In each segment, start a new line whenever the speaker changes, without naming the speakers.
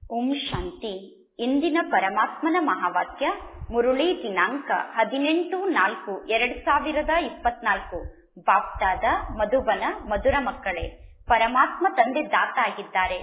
ಓಂ ಶಾಂತಿ ಇಂದಿನ ಪರಮಾತ್ಮನ ಮಹಾವಾಕ್ಯ ಮುರುಳಿ ದಿನಾಂಕ ಹದಿನೆಂಟು ನಾಲ್ಕು ಎರಡ್ ಸಾವಿರದ ಇಪ್ಪತ್ನಾಲ್ಕು ಬಾಪ್ತಾದ ಮಧುಬನ ಮಧುರ ಮಕ್ಕಳೇ ಪರಮಾತ್ಮ ತಂದೆ ದಾತ ಆಗಿದ್ದಾರೆ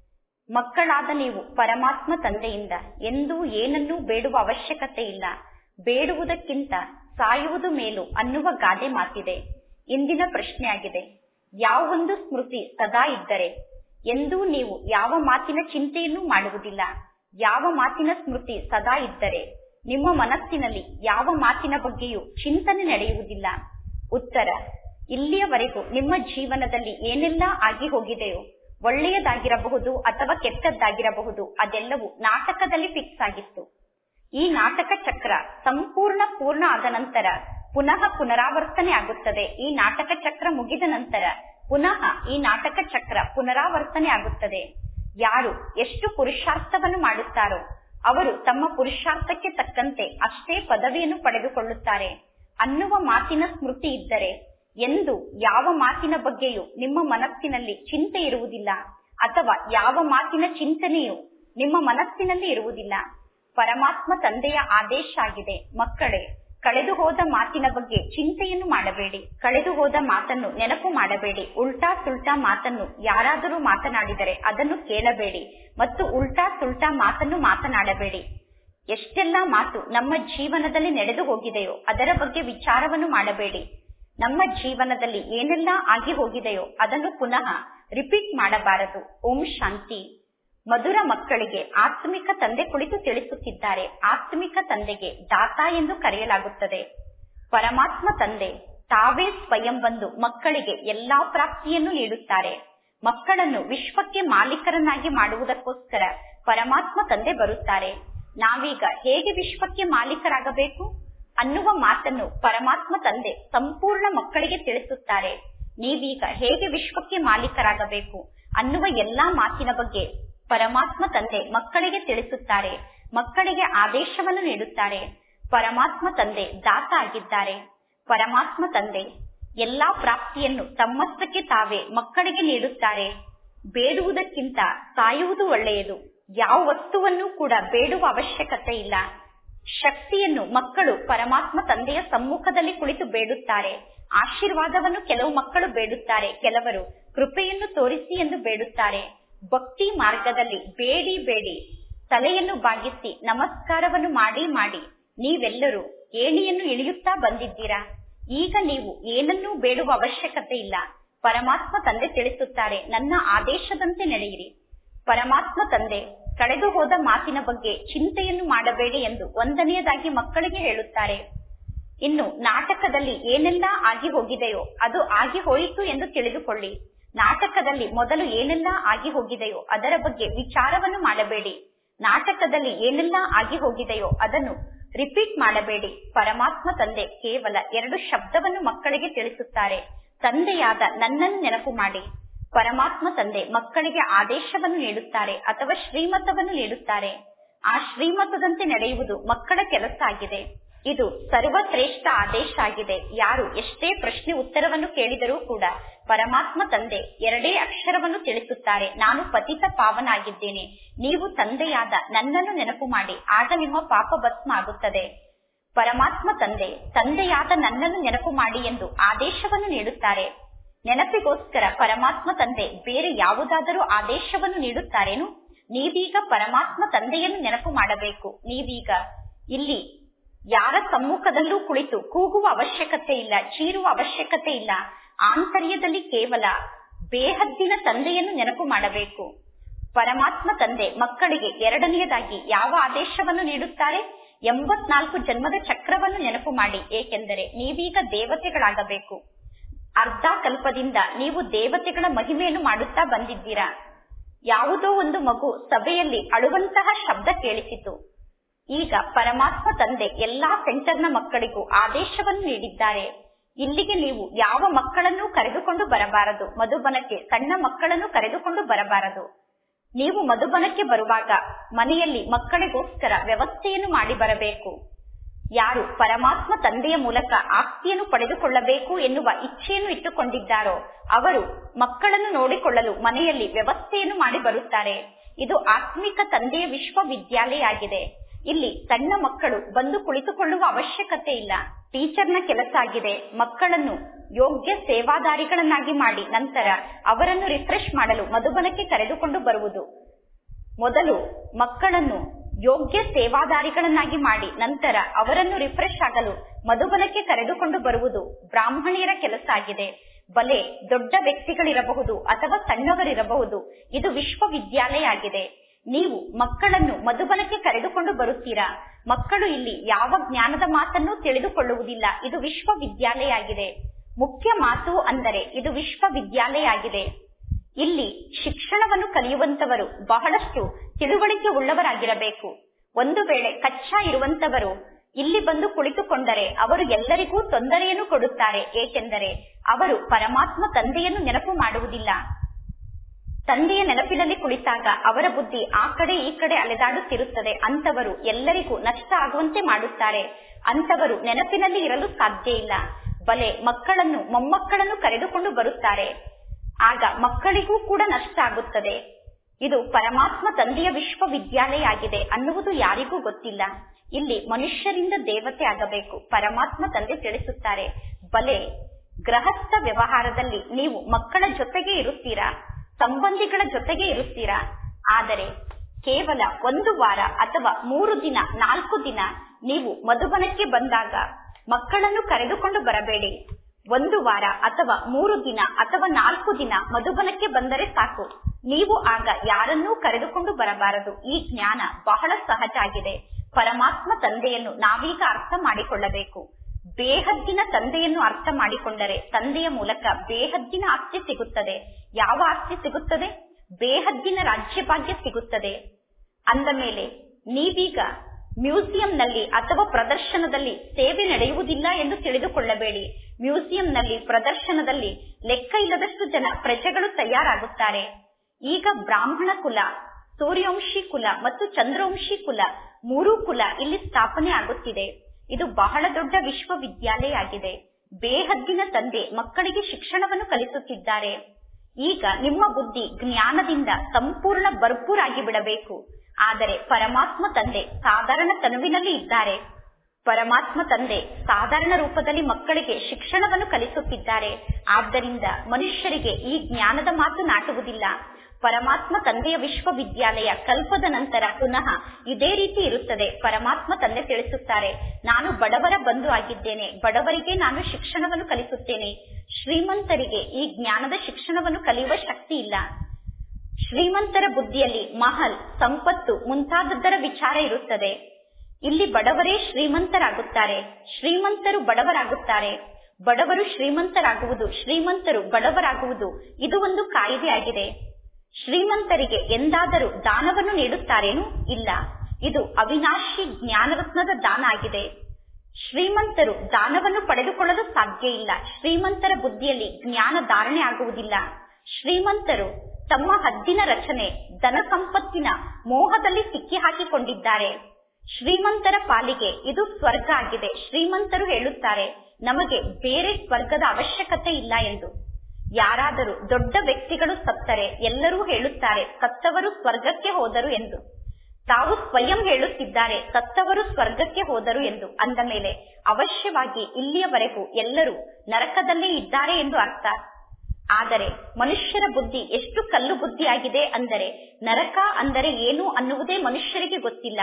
ಮಕ್ಕಳಾದ ನೀವು ಪರಮಾತ್ಮ ತಂದೆಯಿಂದ ಎಂದೂ ಏನನ್ನೂ ಬೇಡುವ ಅವಶ್ಯಕತೆ ಇಲ್ಲ ಬೇಡುವುದಕ್ಕಿಂತ ಸಾಯುವುದು ಮೇಲು ಅನ್ನುವ ಗಾದೆ ಮಾತಿದೆ ಇಂದಿನ ಪ್ರಶ್ನೆಯಾಗಿದೆ ಯಾವೊಂದು ಸ್ಮೃತಿ ಸದಾ ಇದ್ದರೆ ಎಂದೂ ನೀವು ಯಾವ ಮಾತಿನ ಚಿಂತೆಯನ್ನೂ ಮಾಡುವುದಿಲ್ಲ ಯಾವ ಮಾತಿನ ಸ್ಮೃತಿ ಸದಾ ಇದ್ದರೆ ನಿಮ್ಮ ಮನಸ್ಸಿನಲ್ಲಿ ಯಾವ ಮಾತಿನ ಬಗ್ಗೆಯೂ ಚಿಂತನೆ ನಡೆಯುವುದಿಲ್ಲ ಉತ್ತರ ಇಲ್ಲಿಯವರೆಗೂ ನಿಮ್ಮ ಜೀವನದಲ್ಲಿ ಏನೆಲ್ಲ ಆಗಿ ಹೋಗಿದೆಯೋ ಒಳ್ಳೆಯದಾಗಿರಬಹುದು ಅಥವಾ ಕೆಟ್ಟದ್ದಾಗಿರಬಹುದು ಅದೆಲ್ಲವೂ ನಾಟಕದಲ್ಲಿ ಫಿಕ್ಸ್ ಆಗಿತ್ತು ಈ ನಾಟಕ ಚಕ್ರ ಸಂಪೂರ್ಣ ಪೂರ್ಣ ಆದ ನಂತರ ಪುನಃ ಪುನರಾವರ್ತನೆ ಆಗುತ್ತದೆ ಈ ನಾಟಕ ಚಕ್ರ ಮುಗಿದ ನಂತರ ಪುನಃ ಈ ನಾಟಕ ಚಕ್ರ ಪುನರಾವರ್ತನೆ ಆಗುತ್ತದೆ ಯಾರು ಎಷ್ಟು ಪುರುಷಾರ್ಥವನ್ನು ಮಾಡುತ್ತಾರೋ ಅವರು ತಮ್ಮ ಪುರುಷಾರ್ಥಕ್ಕೆ ತಕ್ಕಂತೆ ಅಷ್ಟೇ ಪದವಿಯನ್ನು ಪಡೆದುಕೊಳ್ಳುತ್ತಾರೆ ಅನ್ನುವ ಮಾತಿನ ಸ್ಮೃತಿ ಇದ್ದರೆ ಎಂದು ಯಾವ ಮಾತಿನ ಬಗ್ಗೆಯೂ ನಿಮ್ಮ ಮನಸ್ಸಿನಲ್ಲಿ ಚಿಂತೆ ಇರುವುದಿಲ್ಲ ಅಥವಾ ಯಾವ ಮಾತಿನ ಚಿಂತನೆಯೂ ನಿಮ್ಮ ಮನಸ್ಸಿನಲ್ಲಿ ಇರುವುದಿಲ್ಲ ಪರಮಾತ್ಮ ತಂದೆಯ ಆದೇಶ ಆಗಿದೆ ಮಕ್ಕಳೇ ಕಳೆದು ಹೋದ ಮಾತಿನ ಬಗ್ಗೆ ಚಿಂತೆಯನ್ನು ಮಾಡಬೇಡಿ ಕಳೆದು ಹೋದ ಮಾತನ್ನು ನೆನಪು ಮಾಡಬೇಡಿ ಉಲ್ಟಾ ಸುಲ್ಟಾ ಮಾತನ್ನು ಯಾರಾದರೂ ಮಾತನಾಡಿದರೆ ಅದನ್ನು ಕೇಳಬೇಡಿ ಮತ್ತು ಉಲ್ಟಾ ಸುಲ್ಟಾ ಮಾತನ್ನು ಮಾತನಾಡಬೇಡಿ ಎಷ್ಟೆಲ್ಲಾ ಮಾತು ನಮ್ಮ ಜೀವನದಲ್ಲಿ ನಡೆದು ಹೋಗಿದೆಯೋ ಅದರ ಬಗ್ಗೆ ವಿಚಾರವನ್ನು ಮಾಡಬೇಡಿ ನಮ್ಮ ಜೀವನದಲ್ಲಿ ಏನೆಲ್ಲಾ ಆಗಿ ಹೋಗಿದೆಯೋ ಅದನ್ನು ಪುನಃ ರಿಪೀಟ್ ಮಾಡಬಾರದು ಓಂ ಶಾಂತಿ ಮಧುರ ಮಕ್ಕಳಿಗೆ ಆತ್ಮಿಕ ತಂದೆ ಕುಳಿತು ತಿಳಿಸುತ್ತಿದ್ದಾರೆ ಆತ್ಮಿಕ ತಂದೆಗೆ ದಾತ ಎಂದು ಕರೆಯಲಾಗುತ್ತದೆ ಪರಮಾತ್ಮ ತಂದೆ ತಾವೇ ಸ್ವಯಂ ಬಂದು ಮಕ್ಕಳಿಗೆ ಎಲ್ಲಾ ಪ್ರಾಪ್ತಿಯನ್ನು ನೀಡುತ್ತಾರೆ ಮಕ್ಕಳನ್ನು ವಿಶ್ವಕ್ಕೆ ಮಾಲೀಕರನ್ನಾಗಿ ಮಾಡುವುದಕ್ಕೋಸ್ಕರ ಪರಮಾತ್ಮ ತಂದೆ ಬರುತ್ತಾರೆ ನಾವೀಗ ಹೇಗೆ ವಿಶ್ವಕ್ಕೆ ಮಾಲೀಕರಾಗಬೇಕು ಅನ್ನುವ ಮಾತನ್ನು ಪರಮಾತ್ಮ ತಂದೆ ಸಂಪೂರ್ಣ ಮಕ್ಕಳಿಗೆ ತಿಳಿಸುತ್ತಾರೆ ನೀವೀಗ ಹೇಗೆ ವಿಶ್ವಕ್ಕೆ ಮಾಲೀಕರಾಗಬೇಕು ಅನ್ನುವ ಎಲ್ಲಾ ಮಾತಿನ ಬಗ್ಗೆ ಪರಮಾತ್ಮ ತಂದೆ ಮಕ್ಕಳಿಗೆ ತಿಳಿಸುತ್ತಾರೆ ಮಕ್ಕಳಿಗೆ ಆದೇಶವನ್ನು ನೀಡುತ್ತಾರೆ ಪರಮಾತ್ಮ ತಂದೆ ದಾತ ಆಗಿದ್ದಾರೆ ಪರಮಾತ್ಮ ತಂದೆ ಎಲ್ಲಾ ಪ್ರಾಪ್ತಿಯನ್ನು ತಮ್ಮಷ್ಟಕ್ಕೆ ತಾವೇ ಮಕ್ಕಳಿಗೆ ನೀಡುತ್ತಾರೆ ಬೇಡುವುದಕ್ಕಿಂತ ಸಾಯುವುದು ಒಳ್ಳೆಯದು ಯಾವ ವಸ್ತುವನ್ನು ಕೂಡ ಬೇಡುವ ಅವಶ್ಯಕತೆ ಇಲ್ಲ ಶಕ್ತಿಯನ್ನು ಮಕ್ಕಳು ಪರಮಾತ್ಮ ತಂದೆಯ ಸಮ್ಮುಖದಲ್ಲಿ ಕುಳಿತು ಬೇಡುತ್ತಾರೆ ಆಶೀರ್ವಾದವನ್ನು ಕೆಲವು ಮಕ್ಕಳು ಬೇಡುತ್ತಾರೆ ಕೆಲವರು ಕೃಪೆಯನ್ನು ತೋರಿಸಿ ಎಂದು ಬೇಡುತ್ತಾರೆ ಭಕ್ತಿ ಮಾರ್ಗದಲ್ಲಿ ಬೇಡಿ ಬೇಡಿ ತಲೆಯನ್ನು ಬಾಗಿಸಿ ನಮಸ್ಕಾರವನ್ನು ಮಾಡಿ ಮಾಡಿ ನೀವೆಲ್ಲರೂ ಏಣಿಯನ್ನು ಇಳಿಯುತ್ತಾ ಬಂದಿದ್ದೀರಾ ಈಗ ನೀವು ಏನನ್ನೂ ಬೇಡುವ ಅವಶ್ಯಕತೆ ಇಲ್ಲ ಪರಮಾತ್ಮ ತಂದೆ ತಿಳಿಸುತ್ತಾರೆ ನನ್ನ ಆದೇಶದಂತೆ ನಡೆಯಿರಿ ಪರಮಾತ್ಮ ತಂದೆ ಕಳೆದು ಹೋದ ಮಾತಿನ ಬಗ್ಗೆ ಚಿಂತೆಯನ್ನು ಮಾಡಬೇಡಿ ಎಂದು ಒಂದನೆಯದಾಗಿ ಮಕ್ಕಳಿಗೆ ಹೇಳುತ್ತಾರೆ ಇನ್ನು ನಾಟಕದಲ್ಲಿ ಏನೆಲ್ಲಾ ಆಗಿ ಹೋಗಿದೆಯೋ ಅದು ಆಗಿ ಹೋಯಿತು ಎಂದು ತಿಳಿದುಕೊಳ್ಳಿ ನಾಟಕದಲ್ಲಿ ಮೊದಲು ಏನೆಲ್ಲಾ ಆಗಿ ಹೋಗಿದೆಯೋ ಅದರ ಬಗ್ಗೆ ವಿಚಾರವನ್ನು ಮಾಡಬೇಡಿ ನಾಟಕದಲ್ಲಿ ಏನೆಲ್ಲಾ ಆಗಿ ಹೋಗಿದೆಯೋ ಅದನ್ನು ರಿಪೀಟ್ ಮಾಡಬೇಡಿ ಪರಮಾತ್ಮ ತಂದೆ ಕೇವಲ ಎರಡು ಶಬ್ದವನ್ನು ಮಕ್ಕಳಿಗೆ ತಿಳಿಸುತ್ತಾರೆ ತಂದೆಯಾದ ನನ್ನನ್ನು ನೆನಪು ಮಾಡಿ ಪರಮಾತ್ಮ ತಂದೆ ಮಕ್ಕಳಿಗೆ ಆದೇಶವನ್ನು ನೀಡುತ್ತಾರೆ ಅಥವಾ ಶ್ರೀಮತವನ್ನು ನೀಡುತ್ತಾರೆ ಆ ಶ್ರೀಮತದಂತೆ ನಡೆಯುವುದು ಮಕ್ಕಳ ಕೆಲಸ ಆಗಿದೆ ಇದು ಸರ್ವಶ್ರೇಷ್ಠ ಆದೇಶ ಆಗಿದೆ ಯಾರು ಎಷ್ಟೇ ಪ್ರಶ್ನೆ ಉತ್ತರವನ್ನು ಕೇಳಿದರೂ ಕೂಡ ಪರಮಾತ್ಮ ತಂದೆ ಎರಡೇ ಅಕ್ಷರವನ್ನು ತಿಳಿಸುತ್ತಾರೆ ನಾನು ಪತಿತ ಪಾವನಾಗಿದ್ದೇನೆ ನೀವು ತಂದೆಯಾದ ನನ್ನನ್ನು ನೆನಪು ಮಾಡಿ ಆಗ ನಿಮ್ಮ ಪಾಪ ಭಸ್ಮ ಆಗುತ್ತದೆ ಪರಮಾತ್ಮ ತಂದೆ ತಂದೆಯಾದ ನನ್ನನ್ನು ನೆನಪು ಮಾಡಿ ಎಂದು ಆದೇಶವನ್ನು ನೀಡುತ್ತಾರೆ ನೆನಪಿಗೋಸ್ಕರ ಪರಮಾತ್ಮ ತಂದೆ ಬೇರೆ ಯಾವುದಾದರೂ ಆದೇಶವನ್ನು ನೀಡುತ್ತಾರೇನು ನೀವೀಗ ಪರಮಾತ್ಮ ತಂದೆಯನ್ನು ನೆನಪು ಮಾಡಬೇಕು ನೀವೀಗ ಇಲ್ಲಿ ಯಾರ ಸಮ್ಮುಖದಲ್ಲೂ ಕುಳಿತು ಕೂಗುವ ಅವಶ್ಯಕತೆ ಇಲ್ಲ ಚೀರುವ ಅವಶ್ಯಕತೆ ಇಲ್ಲ ಆಂತರ್ಯದಲ್ಲಿ ಕೇವಲ ಬೇಹದ್ದಿನ ತಂದೆಯನ್ನು ನೆನಪು ಮಾಡಬೇಕು ಪರಮಾತ್ಮ ತಂದೆ ಮಕ್ಕಳಿಗೆ ಎರಡನೆಯದಾಗಿ ಯಾವ ಆದೇಶವನ್ನು ನೀಡುತ್ತಾರೆ ಎಂಬತ್ನಾಲ್ಕು ಜನ್ಮದ ಚಕ್ರವನ್ನು ನೆನಪು ಮಾಡಿ ಏಕೆಂದರೆ ನೀವೀಗ ದೇವತೆಗಳಾಗಬೇಕು ಅರ್ಧ ಕಲ್ಪದಿಂದ ನೀವು ದೇವತೆಗಳ ಮಹಿಮೆಯನ್ನು ಮಾಡುತ್ತಾ ಬಂದಿದ್ದೀರಾ ಯಾವುದೋ ಒಂದು ಮಗು ಸಭೆಯಲ್ಲಿ ಅಳುವಂತಹ ಶಬ್ದ ಕೇಳಿಸಿತು ಈಗ ಪರಮಾತ್ಮ ತಂದೆ ಎಲ್ಲಾ ಸೆಂಟರ್ನ ಮಕ್ಕಳಿಗೂ ಆದೇಶವನ್ನು ನೀಡಿದ್ದಾರೆ ಇಲ್ಲಿಗೆ ನೀವು ಯಾವ ಮಕ್ಕಳನ್ನು ಕರೆದುಕೊಂಡು ಬರಬಾರದು ಮಧುಬನಕ್ಕೆ ಸಣ್ಣ ಮಕ್ಕಳನ್ನು ಕರೆದುಕೊಂಡು ಬರಬಾರದು ನೀವು ಮಧುಬನಕ್ಕೆ ಬರುವಾಗ ಮನೆಯಲ್ಲಿ ಮಕ್ಕಳಿಗೋಸ್ಕರ ವ್ಯವಸ್ಥೆಯನ್ನು ಮಾಡಿ ಬರಬೇಕು ಯಾರು ಪರಮಾತ್ಮ ತಂದೆಯ ಮೂಲಕ ಆಸ್ತಿಯನ್ನು ಪಡೆದುಕೊಳ್ಳಬೇಕು ಎನ್ನುವ ಇಚ್ಛೆಯನ್ನು ಇಟ್ಟುಕೊಂಡಿದ್ದಾರೋ ಅವರು ಮಕ್ಕಳನ್ನು ನೋಡಿಕೊಳ್ಳಲು ಮನೆಯಲ್ಲಿ ವ್ಯವಸ್ಥೆಯನ್ನು ಮಾಡಿ ಬರುತ್ತಾರೆ ಇದು ಆತ್ಮಿಕ ತಂದೆಯ ವಿಶ್ವವಿದ್ಯಾಲಯ ಆಗಿದೆ ಇಲ್ಲಿ ಸಣ್ಣ ಮಕ್ಕಳು ಬಂದು ಕುಳಿತುಕೊಳ್ಳುವ ಅವಶ್ಯಕತೆ ಇಲ್ಲ ಟೀಚರ್ನ ಕೆಲಸ ಆಗಿದೆ ಮಕ್ಕಳನ್ನು ಯೋಗ್ಯ ಸೇವಾದಾರಿಗಳನ್ನಾಗಿ ಮಾಡಿ ನಂತರ ಅವರನ್ನು ರಿಫ್ರೆಶ್ ಮಾಡಲು ಮಧುಬನಕ್ಕೆ ಕರೆದುಕೊಂಡು ಬರುವುದು ಮೊದಲು ಮಕ್ಕಳನ್ನು ಯೋಗ್ಯ ಸೇವಾದಾರಿಗಳನ್ನಾಗಿ ಮಾಡಿ ನಂತರ ಅವರನ್ನು ರಿಫ್ರೆಶ್ ಆಗಲು ಮಧುಬನಕ್ಕೆ ಕರೆದುಕೊಂಡು ಬರುವುದು ಬ್ರಾಹ್ಮಣಿಯರ ಕೆಲಸ ಆಗಿದೆ ಬಲೆ ದೊಡ್ಡ ವ್ಯಕ್ತಿಗಳಿರಬಹುದು ಅಥವಾ ಸಣ್ಣವರಿರಬಹುದು ಇದು ವಿಶ್ವವಿದ್ಯಾಲಯ ಆಗಿದೆ ನೀವು ಮಕ್ಕಳನ್ನು ಮಧುಬನಕ್ಕೆ ಕರೆದುಕೊಂಡು ಬರುತ್ತೀರಾ ಮಕ್ಕಳು ಇಲ್ಲಿ ಯಾವ ಜ್ಞಾನದ ಮಾತನ್ನು ತಿಳಿದುಕೊಳ್ಳುವುದಿಲ್ಲ ಇದು ವಿಶ್ವವಿದ್ಯಾಲಯ ಆಗಿದೆ ಮುಖ್ಯ ಮಾತು ಅಂದರೆ ಇದು ವಿಶ್ವವಿದ್ಯಾಲಯ ಆಗಿದೆ ಇಲ್ಲಿ ಶಿಕ್ಷಣವನ್ನು ಕಲಿಯುವಂತವರು ಬಹಳಷ್ಟು ತಿಳುವಳಿಕೆ ಉಳ್ಳವರಾಗಿರಬೇಕು ಒಂದು ವೇಳೆ ಕಚ್ಚಾ ಇರುವಂತವರು ಇಲ್ಲಿ ಬಂದು ಕುಳಿತುಕೊಂಡರೆ ಅವರು ಎಲ್ಲರಿಗೂ ತೊಂದರೆಯನ್ನು ಕೊಡುತ್ತಾರೆ ಏಕೆಂದರೆ ಅವರು ಪರಮಾತ್ಮ ತಂದೆಯನ್ನು ನೆನಪು ಮಾಡುವುದಿಲ್ಲ ತಂದೆಯ ನೆನಪಿನಲ್ಲಿ ಕುಳಿತಾಗ ಅವರ ಬುದ್ಧಿ ಆ ಕಡೆ ಈ ಕಡೆ ಅಲೆದಾಡುತ್ತಿರುತ್ತದೆ ಅಂತವರು ಎಲ್ಲರಿಗೂ ನಷ್ಟ ಆಗುವಂತೆ ಮಾಡುತ್ತಾರೆ ಅಂತವರು ನೆನಪಿನಲ್ಲಿ ಇರಲು ಸಾಧ್ಯ ಇಲ್ಲ ಬಲೆ ಮಕ್ಕಳನ್ನು ಮೊಮ್ಮಕ್ಕಳನ್ನು ಕರೆದುಕೊಂಡು ಬರುತ್ತಾರೆ ಆಗ ಮಕ್ಕಳಿಗೂ ಕೂಡ ನಷ್ಟ ಆಗುತ್ತದೆ ಇದು ಪರಮಾತ್ಮ ತಂದೆಯ ವಿಶ್ವವಿದ್ಯಾಲಯ ಆಗಿದೆ ಅನ್ನುವುದು ಯಾರಿಗೂ ಗೊತ್ತಿಲ್ಲ ಇಲ್ಲಿ ಮನುಷ್ಯರಿಂದ ದೇವತೆ ಆಗಬೇಕು ಪರಮಾತ್ಮ ತಂದೆ ತಿಳಿಸುತ್ತಾರೆ ಬಲೆ ಗೃಹಸ್ಥ ವ್ಯವಹಾರದಲ್ಲಿ ನೀವು ಮಕ್ಕಳ ಜೊತೆಗೆ ಇರುತ್ತೀರಾ ಸಂಬಂಧಿಗಳ ಜೊತೆಗೆ ಇರುತ್ತೀರಾ ಆದರೆ ಕೇವಲ ಒಂದು ವಾರ ಅಥವಾ ಮೂರು ದಿನ ನಾಲ್ಕು ದಿನ ನೀವು ಮಧುಬನಕ್ಕೆ ಬಂದಾಗ ಮಕ್ಕಳನ್ನು ಕರೆದುಕೊಂಡು ಬರಬೇಡಿ ಒಂದು ವಾರ ಅಥವಾ ಮೂರು ದಿನ ಅಥವಾ ನಾಲ್ಕು ದಿನ ಮಧುಬನಕ್ಕೆ ಬಂದರೆ ಸಾಕು ನೀವು ಆಗ ಯಾರನ್ನೂ ಕರೆದುಕೊಂಡು ಬರಬಾರದು ಈ ಜ್ಞಾನ ಬಹಳ ಸಹಜ ಆಗಿದೆ ಪರಮಾತ್ಮ ತಂದೆಯನ್ನು ನಾವೀಗ ಅರ್ಥ ಮಾಡಿಕೊಳ್ಳಬೇಕು ಬೇಹದ್ದಿನ ತಂದೆಯನ್ನು ಅರ್ಥ ಮಾಡಿಕೊಂಡರೆ ತಂದೆಯ ಮೂಲಕ ಬೇಹದ್ದಿನ ಆಸ್ತಿ ಸಿಗುತ್ತದೆ ಯಾವ ಆಸ್ತಿ ಸಿಗುತ್ತದೆ ಬೇಹದ್ದಿನ ರಾಜ್ಯಭಾಗ್ಯ ಸಿಗುತ್ತದೆ ಅಂದ ಮೇಲೆ ನೀವೀಗ ಮ್ಯೂಸಿಯಂನಲ್ಲಿ ಅಥವಾ ಪ್ರದರ್ಶನದಲ್ಲಿ ಸೇವೆ ನಡೆಯುವುದಿಲ್ಲ ಎಂದು ತಿಳಿದುಕೊಳ್ಳಬೇಡಿ ಮ್ಯೂಸಿಯಂನಲ್ಲಿ ಪ್ರದರ್ಶನದಲ್ಲಿ ಲೆಕ್ಕ ಇಲ್ಲದಷ್ಟು ಜನ ಪ್ರಜೆಗಳು ತಯಾರಾಗುತ್ತಾರೆ ಈಗ ಬ್ರಾಹ್ಮಣ ಕುಲ ಸೂರ್ಯವಂಶಿ ಕುಲ ಮತ್ತು ಚಂದ್ರವಂಶಿ ಕುಲ ಮೂರೂ ಕುಲ ಇಲ್ಲಿ ಸ್ಥಾಪನೆ ಆಗುತ್ತಿದೆ ಇದು ಬಹಳ ದೊಡ್ಡ ವಿಶ್ವವಿದ್ಯಾಲಯ ಆಗಿದೆ ಬೇಹದ್ದಿನ ತಂದೆ ಮಕ್ಕಳಿಗೆ ಶಿಕ್ಷಣವನ್ನು ಕಲಿಸುತ್ತಿದ್ದಾರೆ ಈಗ ನಿಮ್ಮ ಬುದ್ಧಿ ಜ್ಞಾನದಿಂದ ಸಂಪೂರ್ಣ ಭರ್ಪೂರಾಗಿ ಬಿಡಬೇಕು ಆದರೆ ಪರಮಾತ್ಮ ತಂದೆ ಸಾಧಾರಣ ತನುವಿನಲ್ಲಿ ಇದ್ದಾರೆ ಪರಮಾತ್ಮ ತಂದೆ ಸಾಧಾರಣ ರೂಪದಲ್ಲಿ ಮಕ್ಕಳಿಗೆ ಶಿಕ್ಷಣವನ್ನು ಕಲಿಸುತ್ತಿದ್ದಾರೆ ಆದ್ದರಿಂದ ಮನುಷ್ಯರಿಗೆ ಈ ಜ್ಞಾನದ ಮಾತು ನಾಟುವುದಿಲ್ಲ ಪರಮಾತ್ಮ ತಂದೆಯ ವಿಶ್ವವಿದ್ಯಾಲಯ ಕಲ್ಪದ ನಂತರ ಪುನಃ ಇದೇ ರೀತಿ ಇರುತ್ತದೆ ಪರಮಾತ್ಮ ತಂದೆ ತಿಳಿಸುತ್ತಾರೆ ನಾನು ಬಡವರ ಬಂಧು ಆಗಿದ್ದೇನೆ ಬಡವರಿಗೆ ನಾನು ಶಿಕ್ಷಣವನ್ನು ಕಲಿಸುತ್ತೇನೆ ಶ್ರೀಮಂತರಿಗೆ ಈ ಜ್ಞಾನದ ಶಿಕ್ಷಣವನ್ನು ಕಲಿಯುವ ಶಕ್ತಿ ಇಲ್ಲ ಶ್ರೀಮಂತರ ಬುದ್ಧಿಯಲ್ಲಿ ಮಹಲ್ ಸಂಪತ್ತು ಮುಂತಾದದ್ದರ ವಿಚಾರ ಇರುತ್ತದೆ ಇಲ್ಲಿ ಬಡವರೇ ಶ್ರೀಮಂತರಾಗುತ್ತಾರೆ ಶ್ರೀಮಂತರು ಬಡವರಾಗುತ್ತಾರೆ ಬಡವರು ಶ್ರೀಮಂತರಾಗುವುದು ಶ್ರೀಮಂತರು ಬಡವರಾಗುವುದು ಇದು ಒಂದು ಕಾಯಿದೆ ಆಗಿದೆ ಶ್ರೀಮಂತರಿಗೆ ಎಂದಾದರೂ ದಾನವನ್ನು ನೀಡುತ್ತಾರೇನು ಇಲ್ಲ ಇದು ಅವಿನಾಶಿ ಜ್ಞಾನರತ್ನದ ದಾನ ಆಗಿದೆ ಶ್ರೀಮಂತರು ದಾನವನ್ನು ಪಡೆದುಕೊಳ್ಳಲು ಸಾಧ್ಯ ಇಲ್ಲ ಶ್ರೀಮಂತರ ಬುದ್ಧಿಯಲ್ಲಿ ಜ್ಞಾನ ಧಾರಣೆ ಆಗುವುದಿಲ್ಲ ಶ್ರೀಮಂತರು ತಮ್ಮ ಹದ್ದಿನ ರಚನೆ ಧನ ಸಂಪತ್ತಿನ ಮೋಹದಲ್ಲಿ ಸಿಕ್ಕಿ ಹಾಕಿಕೊಂಡಿದ್ದಾರೆ ಶ್ರೀಮಂತರ ಪಾಲಿಗೆ ಇದು ಸ್ವರ್ಗ ಆಗಿದೆ ಶ್ರೀಮಂತರು ಹೇಳುತ್ತಾರೆ ನಮಗೆ ಬೇರೆ ಸ್ವರ್ಗದ ಅವಶ್ಯಕತೆ ಇಲ್ಲ ಎಂದು ಯಾರಾದರೂ ದೊಡ್ಡ ವ್ಯಕ್ತಿಗಳು ಸತ್ತರೆ ಎಲ್ಲರೂ ಹೇಳುತ್ತಾರೆ ಸತ್ತವರು ಸ್ವರ್ಗಕ್ಕೆ ಹೋದರು ಎಂದು ತಾವು ಸ್ವಯಂ ಹೇಳುತ್ತಿದ್ದಾರೆ ಸತ್ತವರು ಸ್ವರ್ಗಕ್ಕೆ ಹೋದರು ಎಂದು ಅಂದ ಮೇಲೆ ಅವಶ್ಯವಾಗಿ ಇಲ್ಲಿಯವರೆಗೂ ಎಲ್ಲರೂ ನರಕದಲ್ಲೇ ಇದ್ದಾರೆ ಎಂದು ಅರ್ಥ ಆದರೆ ಮನುಷ್ಯರ ಬುದ್ಧಿ ಎಷ್ಟು ಕಲ್ಲು ಬುದ್ಧಿಯಾಗಿದೆ ಅಂದರೆ ನರಕ ಅಂದರೆ ಏನು ಅನ್ನುವುದೇ ಮನುಷ್ಯರಿಗೆ ಗೊತ್ತಿಲ್ಲ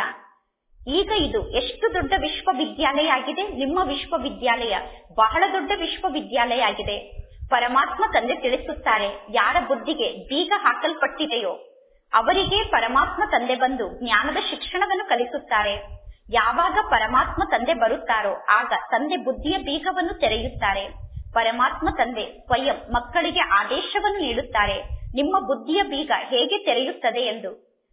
ಈಗ ಇದು ಎಷ್ಟು ದೊಡ್ಡ ವಿಶ್ವವಿದ್ಯಾಲಯ ಆಗಿದೆ ನಿಮ್ಮ ವಿಶ್ವವಿದ್ಯಾಲಯ ಬಹಳ ದೊಡ್ಡ ವಿಶ್ವವಿದ್ಯಾಲಯ ಆಗಿದೆ ಪರಮಾತ್ಮ ತಂದೆ ತಿಳಿಸುತ್ತಾರೆ ಯಾರ ಬುದ್ಧಿಗೆ ಬೀಗ ಹಾಕಲ್ಪಟ್ಟಿದೆಯೋ ಅವರಿಗೆ ಪರಮಾತ್ಮ ತಂದೆ ಬಂದು ಜ್ಞಾನದ ಶಿಕ್ಷಣವನ್ನು ಕಲಿಸುತ್ತಾರೆ ಯಾವಾಗ ಪರಮಾತ್ಮ ತಂದೆ ಬರುತ್ತಾರೋ ಆಗ ತಂದೆ ಬುದ್ಧಿಯ ಬೀಗವನ್ನು ತೆರೆಯುತ್ತಾರೆ ಪರಮಾತ್ಮ ತಂದೆ ಸ್ವಯಂ ಮಕ್ಕಳಿಗೆ ಆದೇಶವನ್ನು ನೀಡುತ್ತಾರೆ ನಿಮ್ಮ ಬುದ್ಧಿಯ ಬೀಗ ಹೇಗೆ ತೆರೆಯುತ್ತದೆ ಎಂದು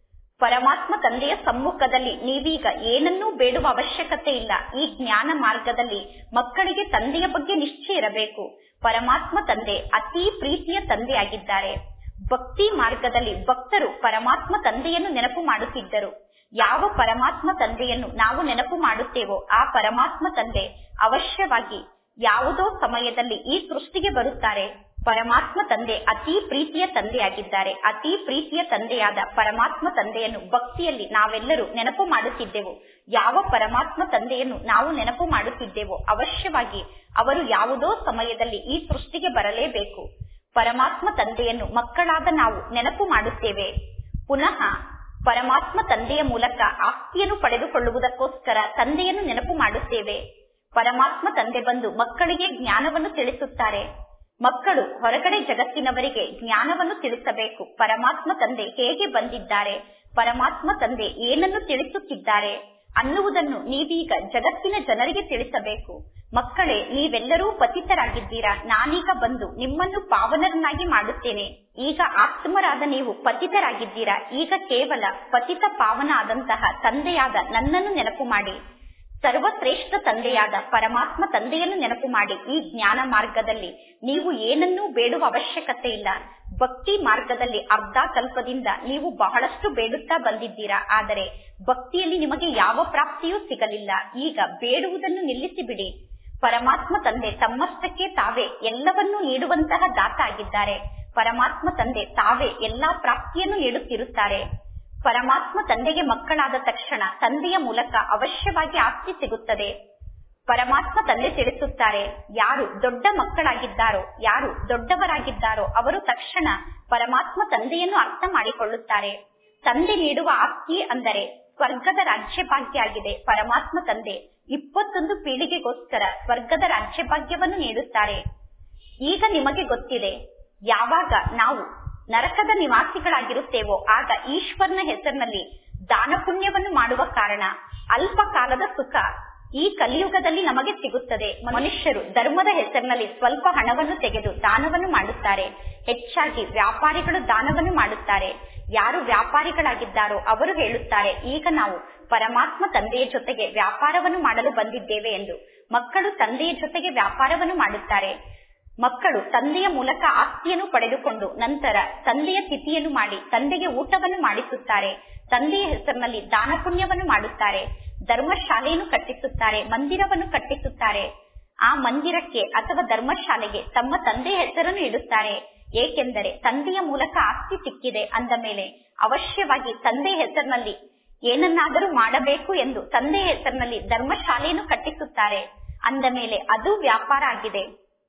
ಪರಮಾತ್ಮ ತಂದೆಯ ಸಮ್ಮುಖದಲ್ಲಿ ನೀವೀಗ ಏನನ್ನೂ ಬೇಡುವ ಅವಶ್ಯಕತೆ ಇಲ್ಲ ಈ ಜ್ಞಾನ ಮಾರ್ಗದಲ್ಲಿ ಮಕ್ಕಳಿಗೆ ತಂದೆಯ ಬಗ್ಗೆ ನಿಶ್ಚಯ ಇರಬೇಕು ಪರಮಾತ್ಮ ತಂದೆ ಅತಿ ಪ್ರೀತಿಯ ತಂದೆಯಾಗಿದ್ದಾರೆ ಭಕ್ತಿ ಮಾರ್ಗದಲ್ಲಿ ಭಕ್ತರು ಪರಮಾತ್ಮ ತಂದೆಯನ್ನು ನೆನಪು ಮಾಡುತ್ತಿದ್ದರು ಯಾವ ಪರಮಾತ್ಮ ತಂದೆಯನ್ನು ನಾವು ನೆನಪು ಮಾಡುತ್ತೇವೋ ಆ ಪರಮಾತ್ಮ ತಂದೆ ಅವಶ್ಯವಾಗಿ ಯಾವುದೋ ಸಮಯದಲ್ಲಿ ಈ ಸೃಷ್ಟಿಗೆ ಬರುತ್ತಾರೆ ಪರಮಾತ್ಮ ತಂದೆ ಅತಿ ಪ್ರೀತಿಯ ತಂದೆಯಾಗಿದ್ದಾರೆ ಅತಿ ಪ್ರೀತಿಯ ತಂದೆಯಾದ ಪರಮಾತ್ಮ ತಂದೆಯನ್ನು ಭಕ್ತಿಯಲ್ಲಿ ನಾವೆಲ್ಲರೂ ನೆನಪು ಮಾಡುತ್ತಿದ್ದೆವು ಯಾವ ಪರಮಾತ್ಮ ತಂದೆಯನ್ನು ನಾವು ನೆನಪು ಮಾಡುತ್ತಿದ್ದೆವೋ ಅವಶ್ಯವಾಗಿ ಅವರು ಯಾವುದೋ ಸಮಯದಲ್ಲಿ ಈ ಸೃಷ್ಟಿಗೆ ಬರಲೇಬೇಕು ಪರಮಾತ್ಮ ತಂದೆಯನ್ನು ಮಕ್ಕಳಾದ ನಾವು ನೆನಪು ಮಾಡುತ್ತೇವೆ ಪುನಃ ಪರಮಾತ್ಮ ತಂದೆಯ ಮೂಲಕ ಆಸ್ತಿಯನ್ನು ಪಡೆದುಕೊಳ್ಳುವುದಕ್ಕೋಸ್ಕರ ತಂದೆಯನ್ನು ನೆನಪು ಮಾಡುತ್ತೇವೆ ಪರಮಾತ್ಮ ತಂದೆ ಬಂದು ಮಕ್ಕಳಿಗೆ ಜ್ಞಾನವನ್ನು ತಿಳಿಸುತ್ತಾರೆ ಮಕ್ಕಳು ಹೊರಗಡೆ ಜಗತ್ತಿನವರಿಗೆ ಜ್ಞಾನವನ್ನು ತಿಳಿಸಬೇಕು ಪರಮಾತ್ಮ ತಂದೆ ಹೇಗೆ ಬಂದಿದ್ದಾರೆ ಪರಮಾತ್ಮ ತಂದೆ ಏನನ್ನು ತಿಳಿಸುತ್ತಿದ್ದಾರೆ ಅನ್ನುವುದನ್ನು ನೀವೀಗ ಜಗತ್ತಿನ ಜನರಿಗೆ ತಿಳಿಸಬೇಕು ಮಕ್ಕಳೇ ನೀವೆಲ್ಲರೂ ಪತಿತರಾಗಿದ್ದೀರಾ ನಾನೀಗ ಬಂದು ನಿಮ್ಮನ್ನು ಪಾವನರನ್ನಾಗಿ ಮಾಡುತ್ತೇನೆ ಈಗ ಆತ್ಮರಾದ ನೀವು ಪತಿತರಾಗಿದ್ದೀರಾ ಈಗ ಕೇವಲ ಪತಿತ ಪಾವನ ಆದಂತಹ ತಂದೆಯಾದ ನನ್ನನ್ನು ನೆನಪು ಮಾಡಿ ಸರ್ವಶ್ರೇಷ್ಠ ತಂದೆಯಾದ ಪರಮಾತ್ಮ ತಂದೆಯನ್ನು ನೆನಪು ಮಾಡಿ ಈ ಜ್ಞಾನ ಮಾರ್ಗದಲ್ಲಿ ನೀವು ಏನನ್ನೂ ಬೇಡುವ ಅವಶ್ಯಕತೆ ಇಲ್ಲ ಭಕ್ತಿ ಮಾರ್ಗದಲ್ಲಿ ಅರ್ಧ ಕಲ್ಪದಿಂದ ನೀವು ಬಹಳಷ್ಟು ಬೇಡುತ್ತಾ ಬಂದಿದ್ದೀರಾ ಆದರೆ ಭಕ್ತಿಯಲ್ಲಿ ನಿಮಗೆ ಯಾವ ಪ್ರಾಪ್ತಿಯೂ ಸಿಗಲಿಲ್ಲ ಈಗ ಬೇಡುವುದನ್ನು ನಿಲ್ಲಿಸಿ ಬಿಡಿ ಪರಮಾತ್ಮ ತಂದೆ ತಮ್ಮಷ್ಟಕ್ಕೆ ತಾವೇ ಎಲ್ಲವನ್ನೂ ನೀಡುವಂತಹ ದಾತ ಆಗಿದ್ದಾರೆ ಪರಮಾತ್ಮ ತಂದೆ ತಾವೇ ಎಲ್ಲಾ ಪ್ರಾಪ್ತಿಯನ್ನು ನೀಡುತ್ತಿರುತ್ತಾರೆ ಪರಮಾತ್ಮ ತಂದೆಗೆ ಮಕ್ಕಳಾದ ತಕ್ಷಣ ತಂದೆಯ ಮೂಲಕ ಅವಶ್ಯವಾಗಿ ಆಸ್ತಿ ಸಿಗುತ್ತದೆ ಪರಮಾತ್ಮ ತಂದೆ ತಿಳಿಸುತ್ತಾರೆ ಯಾರು ದೊಡ್ಡ ಮಕ್ಕಳಾಗಿದ್ದಾರೋ ಯಾರು ದೊಡ್ಡವರಾಗಿದ್ದಾರೋ ಅವರು ತಕ್ಷಣ ಪರಮಾತ್ಮ ತಂದೆಯನ್ನು ಅರ್ಥ ಮಾಡಿಕೊಳ್ಳುತ್ತಾರೆ ತಂದೆ ನೀಡುವ ಆಸ್ತಿ ಅಂದರೆ ಸ್ವರ್ಗದ ರಾಜ್ಯಭಾಗ್ಯ ಆಗಿದೆ ಪರಮಾತ್ಮ ತಂದೆ ಇಪ್ಪತ್ತೊಂದು ಪೀಳಿಗೆಗೋಸ್ಕರ ಸ್ವರ್ಗದ ರಾಜ್ಯಭಾಗ್ಯವನ್ನು ನೀಡುತ್ತಾರೆ ಈಗ ನಿಮಗೆ ಗೊತ್ತಿದೆ ಯಾವಾಗ ನಾವು ನರಕದ ನಿವಾಸಿಗಳಾಗಿರುತ್ತೇವೋ ಆಗ ಈಶ್ವರನ ಹೆಸರಿನಲ್ಲಿ ದಾನ ಪುಣ್ಯವನ್ನು ಮಾಡುವ ಕಾರಣ ಅಲ್ಪ ಕಾಲದ ಸುಖ ಈ ಕಲಿಯುಗದಲ್ಲಿ ನಮಗೆ ಸಿಗುತ್ತದೆ ಮನುಷ್ಯರು ಧರ್ಮದ ಹೆಸರಿನಲ್ಲಿ ಸ್ವಲ್ಪ ಹಣವನ್ನು ತೆಗೆದು ದಾನವನ್ನು ಮಾಡುತ್ತಾರೆ ಹೆಚ್ಚಾಗಿ ವ್ಯಾಪಾರಿಗಳು ದಾನವನ್ನು ಮಾಡುತ್ತಾರೆ ಯಾರು ವ್ಯಾಪಾರಿಗಳಾಗಿದ್ದಾರೋ ಅವರು ಹೇಳುತ್ತಾರೆ ಈಗ ನಾವು ಪರಮಾತ್ಮ ತಂದೆಯ ಜೊತೆಗೆ ವ್ಯಾಪಾರವನ್ನು ಮಾಡಲು ಬಂದಿದ್ದೇವೆ ಎಂದು ಮಕ್ಕಳು ತಂದೆಯ ಜೊತೆಗೆ ವ್ಯಾಪಾರವನ್ನು ಮಾಡುತ್ತಾರೆ ಮಕ್ಕಳು ತಂದೆಯ ಮೂಲಕ ಆಸ್ತಿಯನ್ನು ಪಡೆದುಕೊಂಡು ನಂತರ ತಂದೆಯ ತಿಥಿಯನ್ನು ಮಾಡಿ ತಂದೆಗೆ ಊಟವನ್ನು ಮಾಡಿಸುತ್ತಾರೆ ತಂದೆಯ ಹೆಸರಿನಲ್ಲಿ ದಾನ ಪುಣ್ಯವನ್ನು ಮಾಡುತ್ತಾರೆ ಧರ್ಮಶಾಲೆಯನ್ನು ಕಟ್ಟಿಸುತ್ತಾರೆ ಮಂದಿರವನ್ನು ಕಟ್ಟಿಸುತ್ತಾರೆ ಆ ಮಂದಿರಕ್ಕೆ ಅಥವಾ ಧರ್ಮಶಾಲೆಗೆ ತಮ್ಮ ತಂದೆಯ ಹೆಸರನ್ನು ಇಡುತ್ತಾರೆ ಏಕೆಂದರೆ ತಂದೆಯ ಮೂಲಕ ಆಸ್ತಿ ಸಿಕ್ಕಿದೆ ಅಂದ ಮೇಲೆ ಅವಶ್ಯವಾಗಿ ತಂದೆಯ ಹೆಸರಿನಲ್ಲಿ ಏನನ್ನಾದರೂ ಮಾಡಬೇಕು ಎಂದು ತಂದೆಯ ಹೆಸರಿನಲ್ಲಿ ಧರ್ಮಶಾಲೆಯನ್ನು ಕಟ್ಟಿಸುತ್ತಾರೆ ಅಂದ ಮೇಲೆ ಅದು ವ್ಯಾಪಾರ ಆಗಿದೆ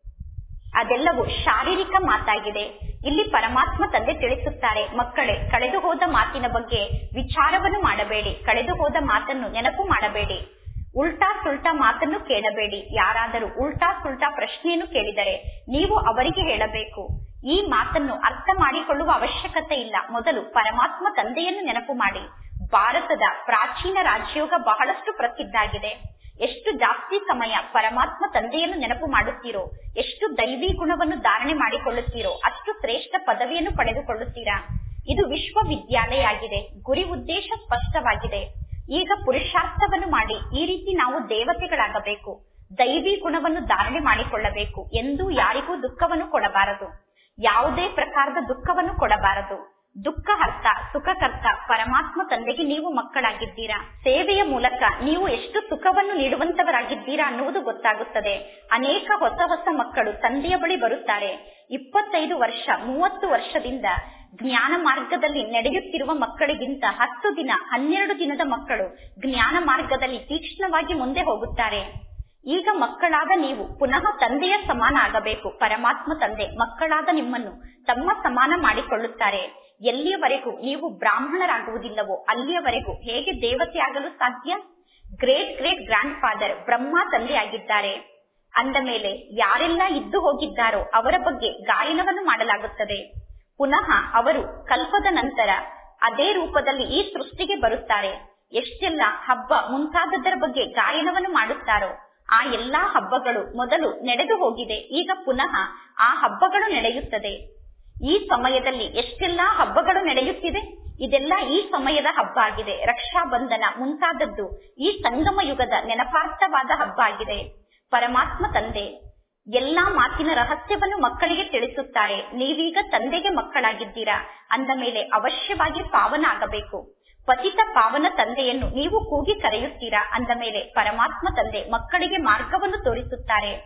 ಅದೆಲ್ಲವೂ ಶಾರೀರಿಕ ಮಾತಾಗಿದೆ ಇಲ್ಲಿ ಪರಮಾತ್ಮ ತಂದೆ ತಿಳಿಸುತ್ತಾರೆ ಮಕ್ಕಳೇ ಕಳೆದು ಹೋದ ಮಾತಿನ ಬಗ್ಗೆ ವಿಚಾರವನ್ನು ಮಾಡಬೇಡಿ ಕಳೆದು ಹೋದ ಮಾತನ್ನು ನೆನಪು ಮಾಡಬೇಡಿ ಉಲ್ಟಾ ಸುಲ್ಟಾ ಮಾತನ್ನು ಕೇಳಬೇಡಿ ಯಾರಾದರೂ ಉಲ್ಟಾ ಸುಲ್ಟಾ ಪ್ರಶ್ನೆಯನ್ನು ಕೇಳಿದರೆ ನೀವು ಅವರಿಗೆ ಹೇಳಬೇಕು ಈ ಮಾತನ್ನು ಅರ್ಥ ಮಾಡಿಕೊಳ್ಳುವ ಅವಶ್ಯಕತೆ ಇಲ್ಲ ಮೊದಲು ಪರಮಾತ್ಮ ತಂದೆಯನ್ನು ನೆನಪು ಮಾಡಿ ಭಾರತದ ಪ್ರಾಚೀನ ರಾಜಯೋಗ ಬಹಳಷ್ಟು ಪ್ರಸಿದ್ಧ ಆಗಿದೆ ಎಷ್ಟು ಜಾಸ್ತಿ ಸಮಯ ಪರಮಾತ್ಮ ತಂದೆಯನ್ನು ನೆನಪು ಮಾಡುತ್ತೀರೋ ಎಷ್ಟು ದೈವಿ ಗುಣವನ್ನು ಧಾರಣೆ ಮಾಡಿಕೊಳ್ಳುತ್ತೀರೋ ಅಷ್ಟು ಶ್ರೇಷ್ಠ ಪದವಿಯನ್ನು ಪಡೆದುಕೊಳ್ಳುತ್ತೀರಾ ಇದು ವಿಶ್ವವಿದ್ಯಾಲಯ ಆಗಿದೆ ಗುರಿ ಉದ್ದೇಶ ಸ್ಪಷ್ಟವಾಗಿದೆ ಈಗ ಪುರುಷಾರ್ಥವನ್ನು ಮಾಡಿ ಈ ರೀತಿ ನಾವು ದೇವತೆಗಳಾಗಬೇಕು ದೈವಿ ಗುಣವನ್ನು ಧಾರಣೆ ಮಾಡಿಕೊಳ್ಳಬೇಕು ಎಂದು ಯಾರಿಗೂ ದುಃಖವನ್ನು ಕೊಡಬಾರದು ಯಾವುದೇ ಪ್ರಕಾರದ ದುಃಖವನ್ನು ಕೊಡಬಾರದು ದುಃಖ ಹರ್ತ ಸುಖಕರ್ತ ಪರಮಾತ್ಮ ತಂದೆಗೆ ನೀವು ಮಕ್ಕಳಾಗಿದ್ದೀರಾ ಸೇವೆಯ ಮೂಲಕ ನೀವು ಎಷ್ಟು ಸುಖವನ್ನು ನೀಡುವಂತವರಾಗಿದ್ದೀರಾ ಅನ್ನುವುದು ಗೊತ್ತಾಗುತ್ತದೆ ಅನೇಕ ಹೊಸ ಹೊಸ ಮಕ್ಕಳು ತಂದೆಯ ಬಳಿ ಬರುತ್ತಾರೆ ಇಪ್ಪತ್ತೈದು ವರ್ಷ ಮೂವತ್ತು ವರ್ಷದಿಂದ ಜ್ಞಾನ ಮಾರ್ಗದಲ್ಲಿ ನಡೆಯುತ್ತಿರುವ ಮಕ್ಕಳಿಗಿಂತ ಹತ್ತು ದಿನ ಹನ್ನೆರಡು ದಿನದ ಮಕ್ಕಳು ಜ್ಞಾನ ಮಾರ್ಗದಲ್ಲಿ ತೀಕ್ಷ್ಣವಾಗಿ ಮುಂದೆ ಹೋಗುತ್ತಾರೆ ಈಗ ಮಕ್ಕಳಾದ ನೀವು ಪುನಃ ತಂದೆಯ ಸಮಾನ ಆಗಬೇಕು ಪರಮಾತ್ಮ ತಂದೆ ಮಕ್ಕಳಾದ ನಿಮ್ಮನ್ನು ತಮ್ಮ ಸಮಾನ ಮಾಡಿಕೊಳ್ಳುತ್ತಾರೆ ಎಲ್ಲಿಯವರೆಗೂ ನೀವು ಬ್ರಾಹ್ಮಣರಾಗುವುದಿಲ್ಲವೋ ಅಲ್ಲಿಯವರೆಗೂ ಹೇಗೆ ದೇವತೆಯಾಗಲು ಸಾಧ್ಯ great great grandfather Brahma ತಂದೆಯಾಗಿದ್ದಾರೆ ಅಂದ ಮೇಲೆ ಯಾರೆಲ್ಲ ಇದ್ದು ಹೋಗಿದ್ದಾರೋ ಅವರ ಬಗ್ಗೆ ಗಾಯನವನ್ನು ಮಾಡಲಾಗುತ್ತದೆ ಪುನಃ ಅವರು ಕಲ್ಪದ ನಂತರ ಅದೇ ರೂಪದಲ್ಲಿ ಈ ಸೃಷ್ಟಿಗೆ ಬರುತ್ತಾರೆ ಎಷ್ಟೆಲ್ಲ ಹಬ್ಬ ಮುಂತಾದದರ ಬಗ್ಗೆ ಗಾಯನವನ್ನು ಮಾಡುತ್ತಾರೋ ಆ ಎಲ್ಲಾ ಹಬ್ಬಗಳು ಮೊದಲು ನಡೆದು ಹೋಗಿದೆ ಈಗ ಪುನಃ ಆ ಹಬ್ಬಗಳು ನಡೆಯುತ್ತದೆ ಈ ಸಮಯದಲ್ಲಿ ಎಷ್ಟೆಲ್ಲಾ ಹಬ್ಬಗಳು ನಡೆಯುತ್ತಿದೆ ಇದೆಲ್ಲ ಈ ಸಮಯದ ಹಬ್ಬ ಆಗಿದೆ ರಕ್ಷಾ ಬಂಧನ ಮುಂತಾದದ್ದು ಈ ಸಂಗಮ ಯುಗದ ನೆನಪಾರ್ಥವಾದ ಹಬ್ಬ ಆಗಿದೆ ಪರಮಾತ್ಮ ತಂದೆ ಎಲ್ಲಾ ಮಾತಿನ ರಹಸ್ಯವನ್ನು ಮಕ್ಕಳಿಗೆ ತಿಳಿಸುತ್ತಾರೆ ನೀವೀಗ ತಂದೆಗೆ ಮಕ್ಕಳಾಗಿದ್ದೀರಾ ಅಂದ ಮೇಲೆ ಅವಶ್ಯವಾಗಿ ಪಾವನ ಆಗಬೇಕು ಪತಿತ ಪಾವನ ತಂದೆಯನ್ನು ನೀವು ಕೂಗಿ ಕರೆಯುತ್ತೀರಾ ಅಂದ ಮೇಲೆ ಪರಮಾತ್ಮ ತಂದೆ ಮಕ್ಕಳಿಗೆ ಮಾರ್ಗವನ್ನು ತೋರಿಸುತ್ತಾರೆ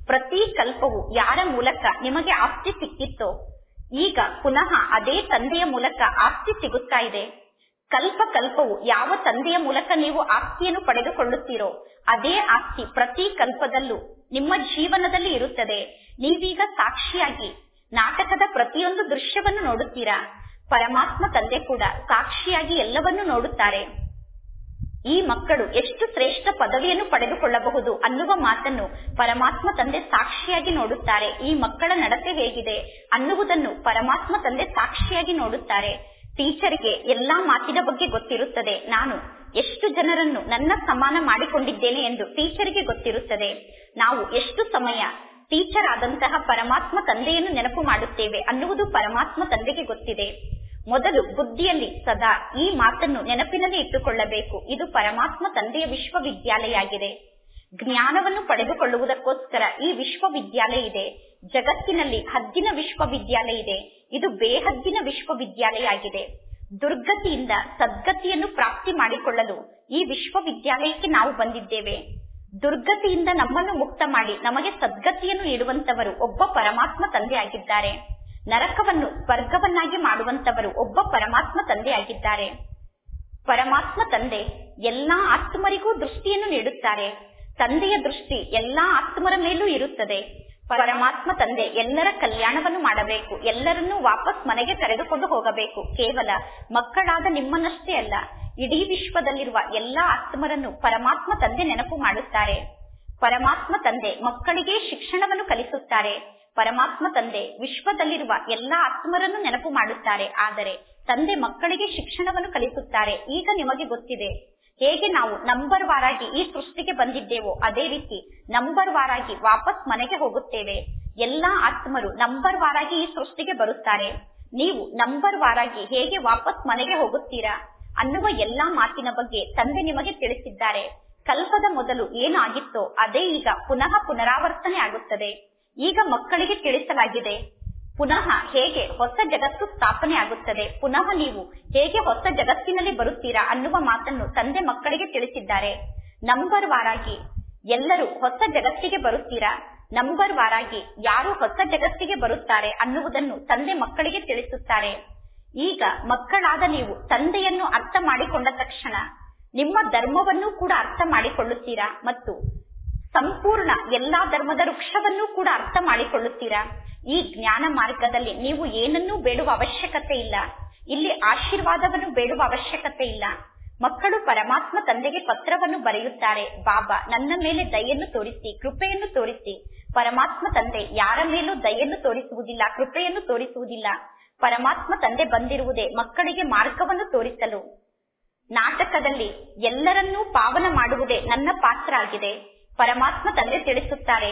ಪ್ರತಿ ಕಲ್ಪವು ಯಾರ ಮೂಲಕ ನಿಮಗೆ ಆಸ್ತಿ ಸಿಕ್ಕಿತ್ತೋ ಈಗ ಪುನಃ ಅದೇ ತಂದೆಯ ಮೂಲಕ ಆಸ್ತಿ ಸಿಗುತ್ತಾ ಇದೆ ಕಲ್ಪ ಕಲ್ಪವು ಯಾವ ತಂದೆಯ ಮೂಲಕ ನೀವು ಆಸ್ತಿಯನ್ನು ಪಡೆದುಕೊಳ್ಳುತ್ತೀರೋ ಅದೇ ಆಸ್ತಿ ಪ್ರತಿ ಕಲ್ಪದಲ್ಲೂ ನಿಮ್ಮ ಜೀವನದಲ್ಲಿ ಇರುತ್ತದೆ ನೀವೀಗ ಸಾಕ್ಷಿಯಾಗಿ ನಾಟಕದ ಪ್ರತಿಯೊಂದು ದೃಶ್ಯವನ್ನು ನೋಡುತ್ತೀರಾ ಪರಮಾತ್ಮ ತಂದೆ ಕೂಡ ಸಾಕ್ಷಿಯಾಗಿ ಎಲ್ಲವನ್ನೂ ನೋಡುತ್ತಾರೆ ಈ ಮಕ್ಕಳು ಎಷ್ಟು ಶ್ರೇಷ್ಠ ಪದವಿಯನ್ನು ಪಡೆದುಕೊಳ್ಳಬಹುದು ಅನ್ನುವ ಮಾತನ್ನು ಪರಮಾತ್ಮ ತಂದೆ ಸಾಕ್ಷಿಯಾಗಿ ನೋಡುತ್ತಾರೆ ಈ ಮಕ್ಕಳ ನಡತೆ ಹೇಗಿದೆ ಅನ್ನುವುದನ್ನು ಪರಮಾತ್ಮ ತಂದೆ ಸಾಕ್ಷಿಯಾಗಿ ನೋಡುತ್ತಾರೆ ಟೀಚರ್ಗೆ ಎಲ್ಲಾ ಮಾತಿನ ಬಗ್ಗೆ ಗೊತ್ತಿರುತ್ತದೆ ನಾನು ಎಷ್ಟು ಜನರನ್ನು ನನ್ನ ಸಮಾನ ಮಾಡಿಕೊಂಡಿದ್ದೇನೆ ಎಂದು ಟೀಚರ್ಗೆ ಗೊತ್ತಿರುತ್ತದೆ ನಾವು ಎಷ್ಟು ಸಮಯ ಟೀಚರ್ ಆದಂತಹ ಪರಮಾತ್ಮ ತಂದೆಯನ್ನು ನೆನಪು ಮಾಡುತ್ತೇವೆ ಅನ್ನುವುದು ಪರಮಾತ್ಮ ತಂದೆಗೆ ಗೊತ್ತಿದೆ ಮೊದಲು ಬುದ್ಧಿಯಲ್ಲಿ ಸದಾ ಈ ಮಾತನ್ನು ನೆನಪಿನಲ್ಲಿ ಇಟ್ಟುಕೊಳ್ಳಬೇಕು ಇದು ಪರಮಾತ್ಮ ತಂದೆಯ ವಿಶ್ವವಿದ್ಯಾಲಯ ಆಗಿದೆ ಜ್ಞಾನವನ್ನು ಪಡೆದುಕೊಳ್ಳುವುದಕ್ಕೋಸ್ಕರ ಈ ವಿಶ್ವವಿದ್ಯಾಲಯ ಇದೆ ಜಗತ್ತಿನಲ್ಲಿ ಹದ್ದಿನ ವಿಶ್ವವಿದ್ಯಾಲಯ ಇದೆ ಇದು ಬೇಹದ್ದಿನ ವಿಶ್ವವಿದ್ಯಾಲಯ ಆಗಿದೆ ದುರ್ಗತಿಯಿಂದ ಸದ್ಗತಿಯನ್ನು ಪ್ರಾಪ್ತಿ ಮಾಡಿಕೊಳ್ಳಲು ಈ ವಿಶ್ವವಿದ್ಯಾಲಯಕ್ಕೆ ನಾವು ಬಂದಿದ್ದೇವೆ ದುರ್ಗತಿಯಿಂದ ನಮ್ಮನ್ನು ಮುಕ್ತ ಮಾಡಿ ನಮಗೆ ಸದ್ಗತಿಯನ್ನು ನೀಡುವಂತವರು ಒಬ್ಬ ಪರಮಾತ್ಮ ತಂದೆ ಆಗಿದ್ದಾರೆ ನರಕವನ್ನು ಸ್ವರ್ಗವನ್ನಾಗಿ ಮಾಡುವಂತವರು ಒಬ್ಬ ಪರಮಾತ್ಮ ತಂದೆ ಆಗಿದ್ದಾರೆ ಪರಮಾತ್ಮ ತಂದೆ ಎಲ್ಲಾ ಆತ್ಮರಿಗೂ ದೃಷ್ಟಿಯನ್ನು ನೀಡುತ್ತಾರೆ ತಂದೆಯ ದೃಷ್ಟಿ ಎಲ್ಲಾ ಆತ್ಮರ ಮೇಲೂ ಇರುತ್ತದೆ ಪರಮಾತ್ಮ ತಂದೆ ಎಲ್ಲರ ಕಲ್ಯಾಣವನ್ನು ಮಾಡಬೇಕು ಎಲ್ಲರನ್ನೂ ವಾಪಸ್ ಮನೆಗೆ ಕರೆದುಕೊಂಡು ಹೋಗಬೇಕು ಕೇವಲ ಮಕ್ಕಳಾದ ನಿಮ್ಮನ್ನಷ್ಟೇ ಅಲ್ಲ ಇಡೀ ವಿಶ್ವದಲ್ಲಿರುವ ಎಲ್ಲಾ ಆತ್ಮರನ್ನು ಪರಮಾತ್ಮ ತಂದೆ ನೆನಪು ಮಾಡುತ್ತಾರೆ ಪರಮಾತ್ಮ ತಂದೆ ಮಕ್ಕಳಿಗೆ ಶಿಕ್ಷಣವನ್ನು ಕಲಿಸುತ್ತಾರೆ ಪರಮಾತ್ಮ ತಂದೆ ವಿಶ್ವದಲ್ಲಿರುವ ಎಲ್ಲಾ ಆತ್ಮರನ್ನು ನೆನಪು ಮಾಡುತ್ತಾರೆ ಆದರೆ ತಂದೆ ಮಕ್ಕಳಿಗೆ ಶಿಕ್ಷಣವನ್ನು ಕಲಿಸುತ್ತಾರೆ ಈಗ ನಿಮಗೆ ಗೊತ್ತಿದೆ ಹೇಗೆ ನಾವು ನಂಬರ್ ವಾರಾಗಿ ಈ ಸೃಷ್ಟಿಗೆ ಬಂದಿದ್ದೇವೋ ಅದೇ ರೀತಿ ನಂಬರ್ ವಾರಾಗಿ ವಾಪಸ್ ಮನೆಗೆ ಹೋಗುತ್ತೇವೆ ಎಲ್ಲಾ ಆತ್ಮರು ನಂಬರ್ ವಾರಾಗಿ ಈ ಸೃಷ್ಟಿಗೆ ಬರುತ್ತಾರೆ ನೀವು ನಂಬರ್ ವಾರಾಗಿ ಹೇಗೆ ವಾಪಸ್ ಮನೆಗೆ ಹೋಗುತ್ತೀರಾ ಅನ್ನುವ ಎಲ್ಲಾ ಮಾತಿನ ಬಗ್ಗೆ ತಂದೆ ನಿಮಗೆ ತಿಳಿಸಿದ್ದಾರೆ ಕಲ್ಪದ ಮೊದಲು ಏನು ಆಗಿತ್ತೋ ಅದೇ ಈಗ ಪುನಃ ಪುನರಾವರ್ತನೆ ಆಗುತ್ತದೆ ಈಗ ಮಕ್ಕಳಿಗೆ ತಿಳಿಸಲಾಗಿದೆ ಪುನಃ ಹೇಗೆ ಹೊಸ ಜಗತ್ತು ಸ್ಥಾಪನೆ ಆಗುತ್ತದೆ ಪುನಃ ನೀವು ಹೇಗೆ ಹೊಸ ಜಗತ್ತಿನಲ್ಲಿ ಬರುತ್ತೀರಾ ಅನ್ನುವ ಮಾತನ್ನು ತಂದೆ ಮಕ್ಕಳಿಗೆ ತಿಳಿಸಿದ್ದಾರೆ ನಂಬರ್ ವಾರಾಗಿ ಎಲ್ಲರೂ ಹೊಸ ಜಗತ್ತಿಗೆ ಬರುತ್ತೀರಾ ನಂಬರ್ ವಾರಾಗಿ ಯಾರು ಹೊಸ ಜಗತ್ತಿಗೆ ಬರುತ್ತಾರೆ ಅನ್ನುವುದನ್ನು ತಂದೆ ಮಕ್ಕಳಿಗೆ ತಿಳಿಸುತ್ತಾರೆ ಈಗ ಮಕ್ಕಳಾದ ನೀವು ತಂದೆಯನ್ನು ಅರ್ಥ ಮಾಡಿಕೊಂಡ ತಕ್ಷಣ ನಿಮ್ಮ ಧರ್ಮವನ್ನು ಕೂಡ ಅರ್ಥ ಮಾಡಿಕೊಳ್ಳುತ್ತೀರಾ ಮತ್ತು ಸಂಪೂರ್ಣ ಎಲ್ಲಾ ಧರ್ಮದ ವೃಕ್ಷವನ್ನೂ ಕೂಡ ಅರ್ಥ ಮಾಡಿಕೊಳ್ಳುತ್ತೀರಾ ಈ ಜ್ಞಾನ ಮಾರ್ಗದಲ್ಲಿ ನೀವು ಏನನ್ನೂ ಬೇಡುವ ಅವಶ್ಯಕತೆ ಇಲ್ಲ ಇಲ್ಲಿ ಆಶೀರ್ವಾದವನ್ನು ಬೇಡುವ ಅವಶ್ಯಕತೆ ಇಲ್ಲ ಮಕ್ಕಳು ಪರಮಾತ್ಮ ತಂದೆಗೆ ಪತ್ರವನ್ನು ಬರೆಯುತ್ತಾರೆ ಬಾಬಾ ನನ್ನ ಮೇಲೆ ದಯೆಯನ್ನು ತೋರಿಸಿ ಕೃಪೆಯನ್ನು ತೋರಿಸಿ ಪರಮಾತ್ಮ ತಂದೆ ಯಾರ ಮೇಲೂ ದಯೆಯನ್ನು ತೋರಿಸುವುದಿಲ್ಲ ಕೃಪೆಯನ್ನು ತೋರಿಸುವುದಿಲ್ಲ ಪರಮಾತ್ಮ ತಂದೆ ಬಂದಿರುವುದೇ ಮಕ್ಕಳಿಗೆ ಮಾರ್ಗವನ್ನು ತೋರಿಸಲು ನಾಟಕದಲ್ಲಿ ಎಲ್ಲರನ್ನೂ ಪಾವನ ಮಾಡುವುದೇ ನನ್ನ ಪಾತ್ರ ಆಗಿದೆ ಪರಮಾತ್ಮ ತಂದೆ ತಿಳಿಸುತ್ತಾರೆ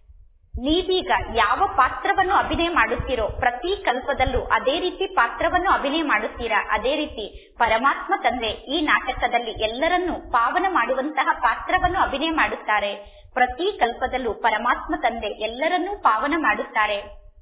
ನೀವೀಗ ಯಾವ ಪಾತ್ರವನ್ನು ಅಭಿನಯ ಮಾಡುತ್ತೀರೋ ಪ್ರತಿ ಕಲ್ಪದಲ್ಲೂ ಅದೇ ರೀತಿ ಪಾತ್ರವನ್ನು ಅಭಿನಯ ಮಾಡುತ್ತೀರಾ ಅದೇ ರೀತಿ ಪರಮಾತ್ಮ ತಂದೆ ಈ ನಾಟಕದಲ್ಲಿ ಎಲ್ಲರನ್ನೂ ಪಾವನ ಮಾಡುವಂತಹ ಪಾತ್ರವನ್ನು ಅಭಿನಯ ಮಾಡುತ್ತಾರೆ ಪ್ರತಿ ಕಲ್ಪದಲ್ಲೂ ಪರಮಾತ್ಮ ತಂದೆ ಎಲ್ಲರನ್ನೂ ಪಾವನ ಮಾಡುತ್ತಾರೆ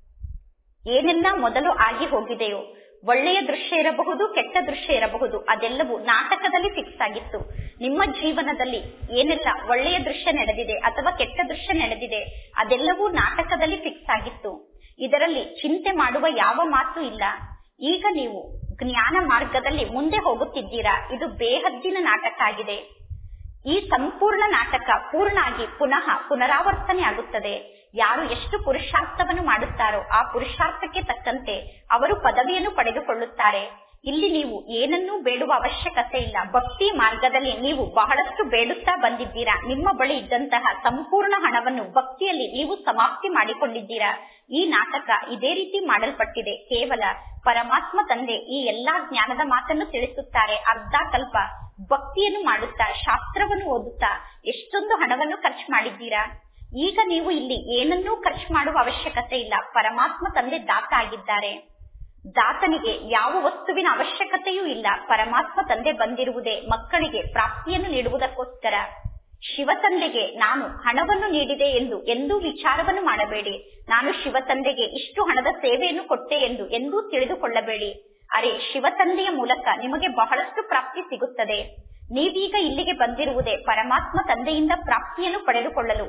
ಏನೆಲ್ಲ ಮೊದಲು ಆಗಿ ಹೋಗಿದೆಯೋ ಒಳ್ಳೆಯ ದೃಶ್ಯ ಇರಬಹುದು ಕೆಟ್ಟ ದೃಶ್ಯ ಇರಬಹುದು ಅದೆಲ್ಲವೂ ನಾಟಕದಲ್ಲಿ ಫಿಕ್ಸ್ ಆಗಿತ್ತು ನಿಮ್ಮ ಜೀವನದಲ್ಲಿ ಏನೆಲ್ಲ ಒಳ್ಳೆಯ ದೃಶ್ಯ ನಡೆದಿದೆ ಅಥವಾ ಕೆಟ್ಟ ದೃಶ್ಯ ನಡೆದಿದೆ ಅದೆಲ್ಲವೂ ನಾಟಕದಲ್ಲಿ ಫಿಕ್ಸ್ ಆಗಿತ್ತು ಇದರಲ್ಲಿ ಚಿಂತೆ ಮಾಡುವ ಯಾವ ಮಾತು ಇಲ್ಲ ಈಗ ನೀವು ಜ್ಞಾನ ಮಾರ್ಗದಲ್ಲಿ ಮುಂದೆ ಹೋಗುತ್ತಿದ್ದೀರಾ ಇದು ಬೇಹದ್ದಿನ ನಾಟಕ ಆಗಿದೆ ಈ ಸಂಪೂರ್ಣ ನಾಟಕ ಪೂರ್ಣ ಆಗಿ ಪುನಃ ಪುನರಾವರ್ತನೆ ಆಗುತ್ತದೆ ಯಾರು ಎಷ್ಟು ಪುರುಷಾರ್ಥವನ್ನು ಮಾಡುತ್ತಾರೋ ಆ ಪುರುಷಾರ್ಥಕ್ಕೆ ತಕ್ಕಂತೆ ಅವರು ಪದವಿಯನ್ನು ಪಡೆದುಕೊಳ್ಳುತ್ತಾರೆ ಇಲ್ಲಿ ನೀವು ಏನನ್ನೂ ಬೇಡುವ ಅವಶ್ಯಕತೆ ಇಲ್ಲ ಭಕ್ತಿ ಮಾರ್ಗದಲ್ಲಿ ನೀವು ಬಹಳಷ್ಟು ಬೇಡುತ್ತಾ ಬಂದಿದ್ದೀರಾ ನಿಮ್ಮ ಬಳಿ ಇದ್ದಂತಹ ಸಂಪೂರ್ಣ ಹಣವನ್ನು ಭಕ್ತಿಯಲ್ಲಿ ನೀವು ಸಮಾಪ್ತಿ ಮಾಡಿಕೊಂಡಿದ್ದೀರಾ ಈ ನಾಟಕ ಇದೇ ರೀತಿ ಮಾಡಲ್ಪಟ್ಟಿದೆ ಕೇವಲ ಪರಮಾತ್ಮ ತಂದೆ ಈ ಎಲ್ಲಾ ಜ್ಞಾನದ ಮಾತನ್ನು ತಿಳಿಸುತ್ತಾರೆ ಅರ್ಧ ಕಲ್ಪ ಭಕ್ತಿಯನ್ನು ಮಾಡುತ್ತಾ ಶಾಸ್ತ್ರವನ್ನು ಓದುತ್ತಾ ಎಷ್ಟೊಂದು ಹಣವನ್ನು ಖರ್ಚು ಮಾಡಿದ್ದೀರಾ ಈಗ ನೀವು ಇಲ್ಲಿ ಏನನ್ನೂ ಖರ್ಚು ಮಾಡುವ ಅವಶ್ಯಕತೆ ಇಲ್ಲ ಪರಮಾತ್ಮ ತಂದೆ ದಾತ ಆಗಿದ್ದಾರೆ ದಾತನಿಗೆ ಯಾವ ವಸ್ತುವಿನ ಅವಶ್ಯಕತೆಯೂ ಇಲ್ಲ ಪರಮಾತ್ಮ ತಂದೆ ಬಂದಿರುವುದೇ ಮಕ್ಕಳಿಗೆ ಪ್ರಾಪ್ತಿಯನ್ನು ನೀಡುವುದಕ್ಕೋಸ್ಕರ ಶಿವ ತಂದೆಗೆ ನಾನು ಹಣವನ್ನು ನೀಡಿದೆ ಎಂದು ಎಂದೂ ವಿಚಾರವನ್ನು ಮಾಡಬೇಡಿ ನಾನು ಶಿವ ತಂದೆಗೆ ಇಷ್ಟು ಹಣದ ಸೇವೆಯನ್ನು ಕೊಟ್ಟೆ ಎಂದು ಎಂದೂ ತಿಳಿದುಕೊಳ್ಳಬೇಡಿ ಅರೆ ಶಿವ ತಂದೆಯ ಮೂಲಕ ನಿಮಗೆ ಬಹಳಷ್ಟು ಪ್ರಾಪ್ತಿ ಸಿಗುತ್ತದೆ ನೀವೀಗ ಇಲ್ಲಿಗೆ ಬಂದಿರುವುದೇ ಪರಮಾತ್ಮ ತಂದೆಯಿಂದ ಪ್ರಾಪ್ತಿಯನ್ನು ಪಡೆದುಕೊಳ್ಳಲು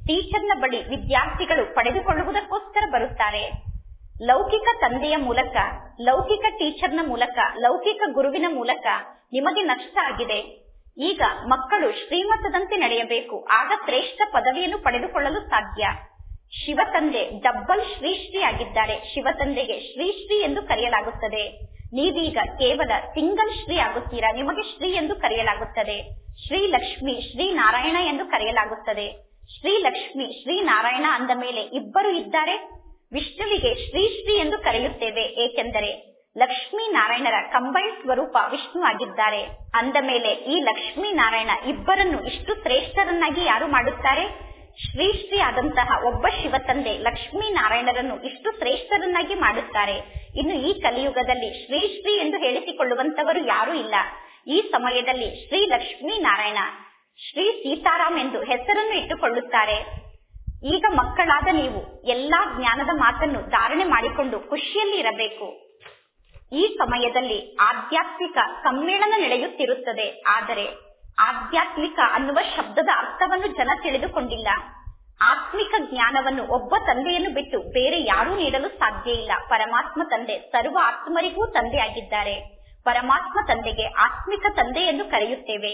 ಟೀಚರ್ನ ಬಳಿ ವಿದ್ಯಾರ್ಥಿಗಳು ಪಡೆದುಕೊಳ್ಳುವುದಕ್ಕೋಸ್ಕರ ಬರುತ್ತಾರೆ ಲೌಕಿಕ ತಂದೆಯ ಮೂಲಕ ಲೌಕಿಕ ಟೀಚರ್ನ ಮೂಲಕ ಲೌಕಿಕ ಗುರುವಿನ ಮೂಲಕ ನಿಮಗೆ ನಷ್ಟ ಆಗಿದೆ ಈಗ ಮಕ್ಕಳು ಶ್ರೀಮತದಂತೆ ನಡೆಯಬೇಕು ಆಗ ಶ್ರೇಷ್ಠ ಪದವಿಯನ್ನು ಪಡೆದುಕೊಳ್ಳಲು ಸಾಧ್ಯ ಶಿವತಂದೆ ಡಬ್ಬಲ್ ಶ್ರೀ ಶ್ರೀ ಆಗಿದ್ದಾರೆ ಶಿವತಂದೆಗೆ ಶ್ರೀ ಶ್ರೀ ಎಂದು ಕರೆಯಲಾಗುತ್ತದೆ ನೀವೀಗ ಕೇವಲ ಸಿಂಗಲ್ ಶ್ರೀ ಆಗುತ್ತೀರಾ ನಿಮಗೆ ಶ್ರೀ ಎಂದು ಕರೆಯಲಾಗುತ್ತದೆ ಶ್ರೀ ಲಕ್ಷ್ಮಿ ಶ್ರೀ ನಾರಾಯಣ ಎಂದು ಕರೆಯಲಾಗುತ್ತದೆ ಶ್ರೀ ಲಕ್ಷ್ಮಿ ಶ್ರೀ ನಾರಾಯಣ ಅಂದ ಮೇಲೆ ಇಬ್ಬರು ಇದ್ದಾರೆ ವಿಷ್ಣುವಿಗೆ ಶ್ರೀ ಶ್ರೀ ಎಂದು ಕರೆಯುತ್ತೇವೆ ಏಕೆಂದರೆ ಲಕ್ಷ್ಮೀ ನಾರಾಯಣರ ಕಂಬೈನ್ ಸ್ವರೂಪ ವಿಷ್ಣು ಆಗಿದ್ದಾರೆ ಅಂದ ಮೇಲೆ ಈ ಲಕ್ಷ್ಮೀ ನಾರಾಯಣ ಇಬ್ಬರನ್ನು ಇಷ್ಟು ಶ್ರೇಷ್ಠರನ್ನಾಗಿ ಯಾರು ಮಾಡುತ್ತಾರೆ ಶ್ರೀ ಶ್ರೀ ಆದಂತಹ ಒಬ್ಬ ಶಿವತಂದೆ ಲಕ್ಷ್ಮೀ ನಾರಾಯಣರನ್ನು ಇಷ್ಟು ಶ್ರೇಷ್ಠರನ್ನಾಗಿ ಮಾಡುತ್ತಾರೆ ಇನ್ನು ಈ ಕಲಿಯುಗದಲ್ಲಿ ಶ್ರೀ ಶ್ರೀ ಎಂದು ಹೇಳಿಸಿಕೊಳ್ಳುವಂತವರು ಯಾರೂ ಇಲ್ಲ ಈ ಸಮಯದಲ್ಲಿ ಶ್ರೀ ಲಕ್ಷ್ಮೀ ನಾರಾಯಣ ಶ್ರೀ ಸೀತಾರಾಮ್ ಎಂದು ಹೆಸರನ್ನು ಇಟ್ಟುಕೊಳ್ಳುತ್ತಾರೆ ಈಗ ಮಕ್ಕಳಾದ ನೀವು ಎಲ್ಲಾ ಜ್ಞಾನದ ಮಾತನ್ನು ಧಾರಣೆ ಮಾಡಿಕೊಂಡು ಖುಷಿಯಲ್ಲಿ ಇರಬೇಕು ಈ ಸಮಯದಲ್ಲಿ ಆಧ್ಯಾತ್ಮಿಕ ಸಮ್ಮೇಳನ ನಡೆಯುತ್ತಿರುತ್ತದೆ ಆದರೆ ಆಧ್ಯಾತ್ಮಿಕ ಅನ್ನುವ ಶಬ್ದದ ಅರ್ಥವನ್ನು ಜನ ತಿಳಿದುಕೊಂಡಿಲ್ಲ ಆತ್ಮಿಕ ಜ್ಞಾನವನ್ನು ಒಬ್ಬ ತಂದೆಯನ್ನು ಬಿಟ್ಟು ಬೇರೆ ಯಾರೂ ನೀಡಲು ಸಾಧ್ಯ ಇಲ್ಲ ಪರಮಾತ್ಮ ತಂದೆ ಸರ್ವ ಆತ್ಮರಿಗೂ ತಂದೆಯಾಗಿದ್ದಾರೆ ಪರಮಾತ್ಮ ತಂದೆಗೆ ಆತ್ಮಿಕ ತಂದೆ ಎಂದು ಕರೆಯುತ್ತೇವೆ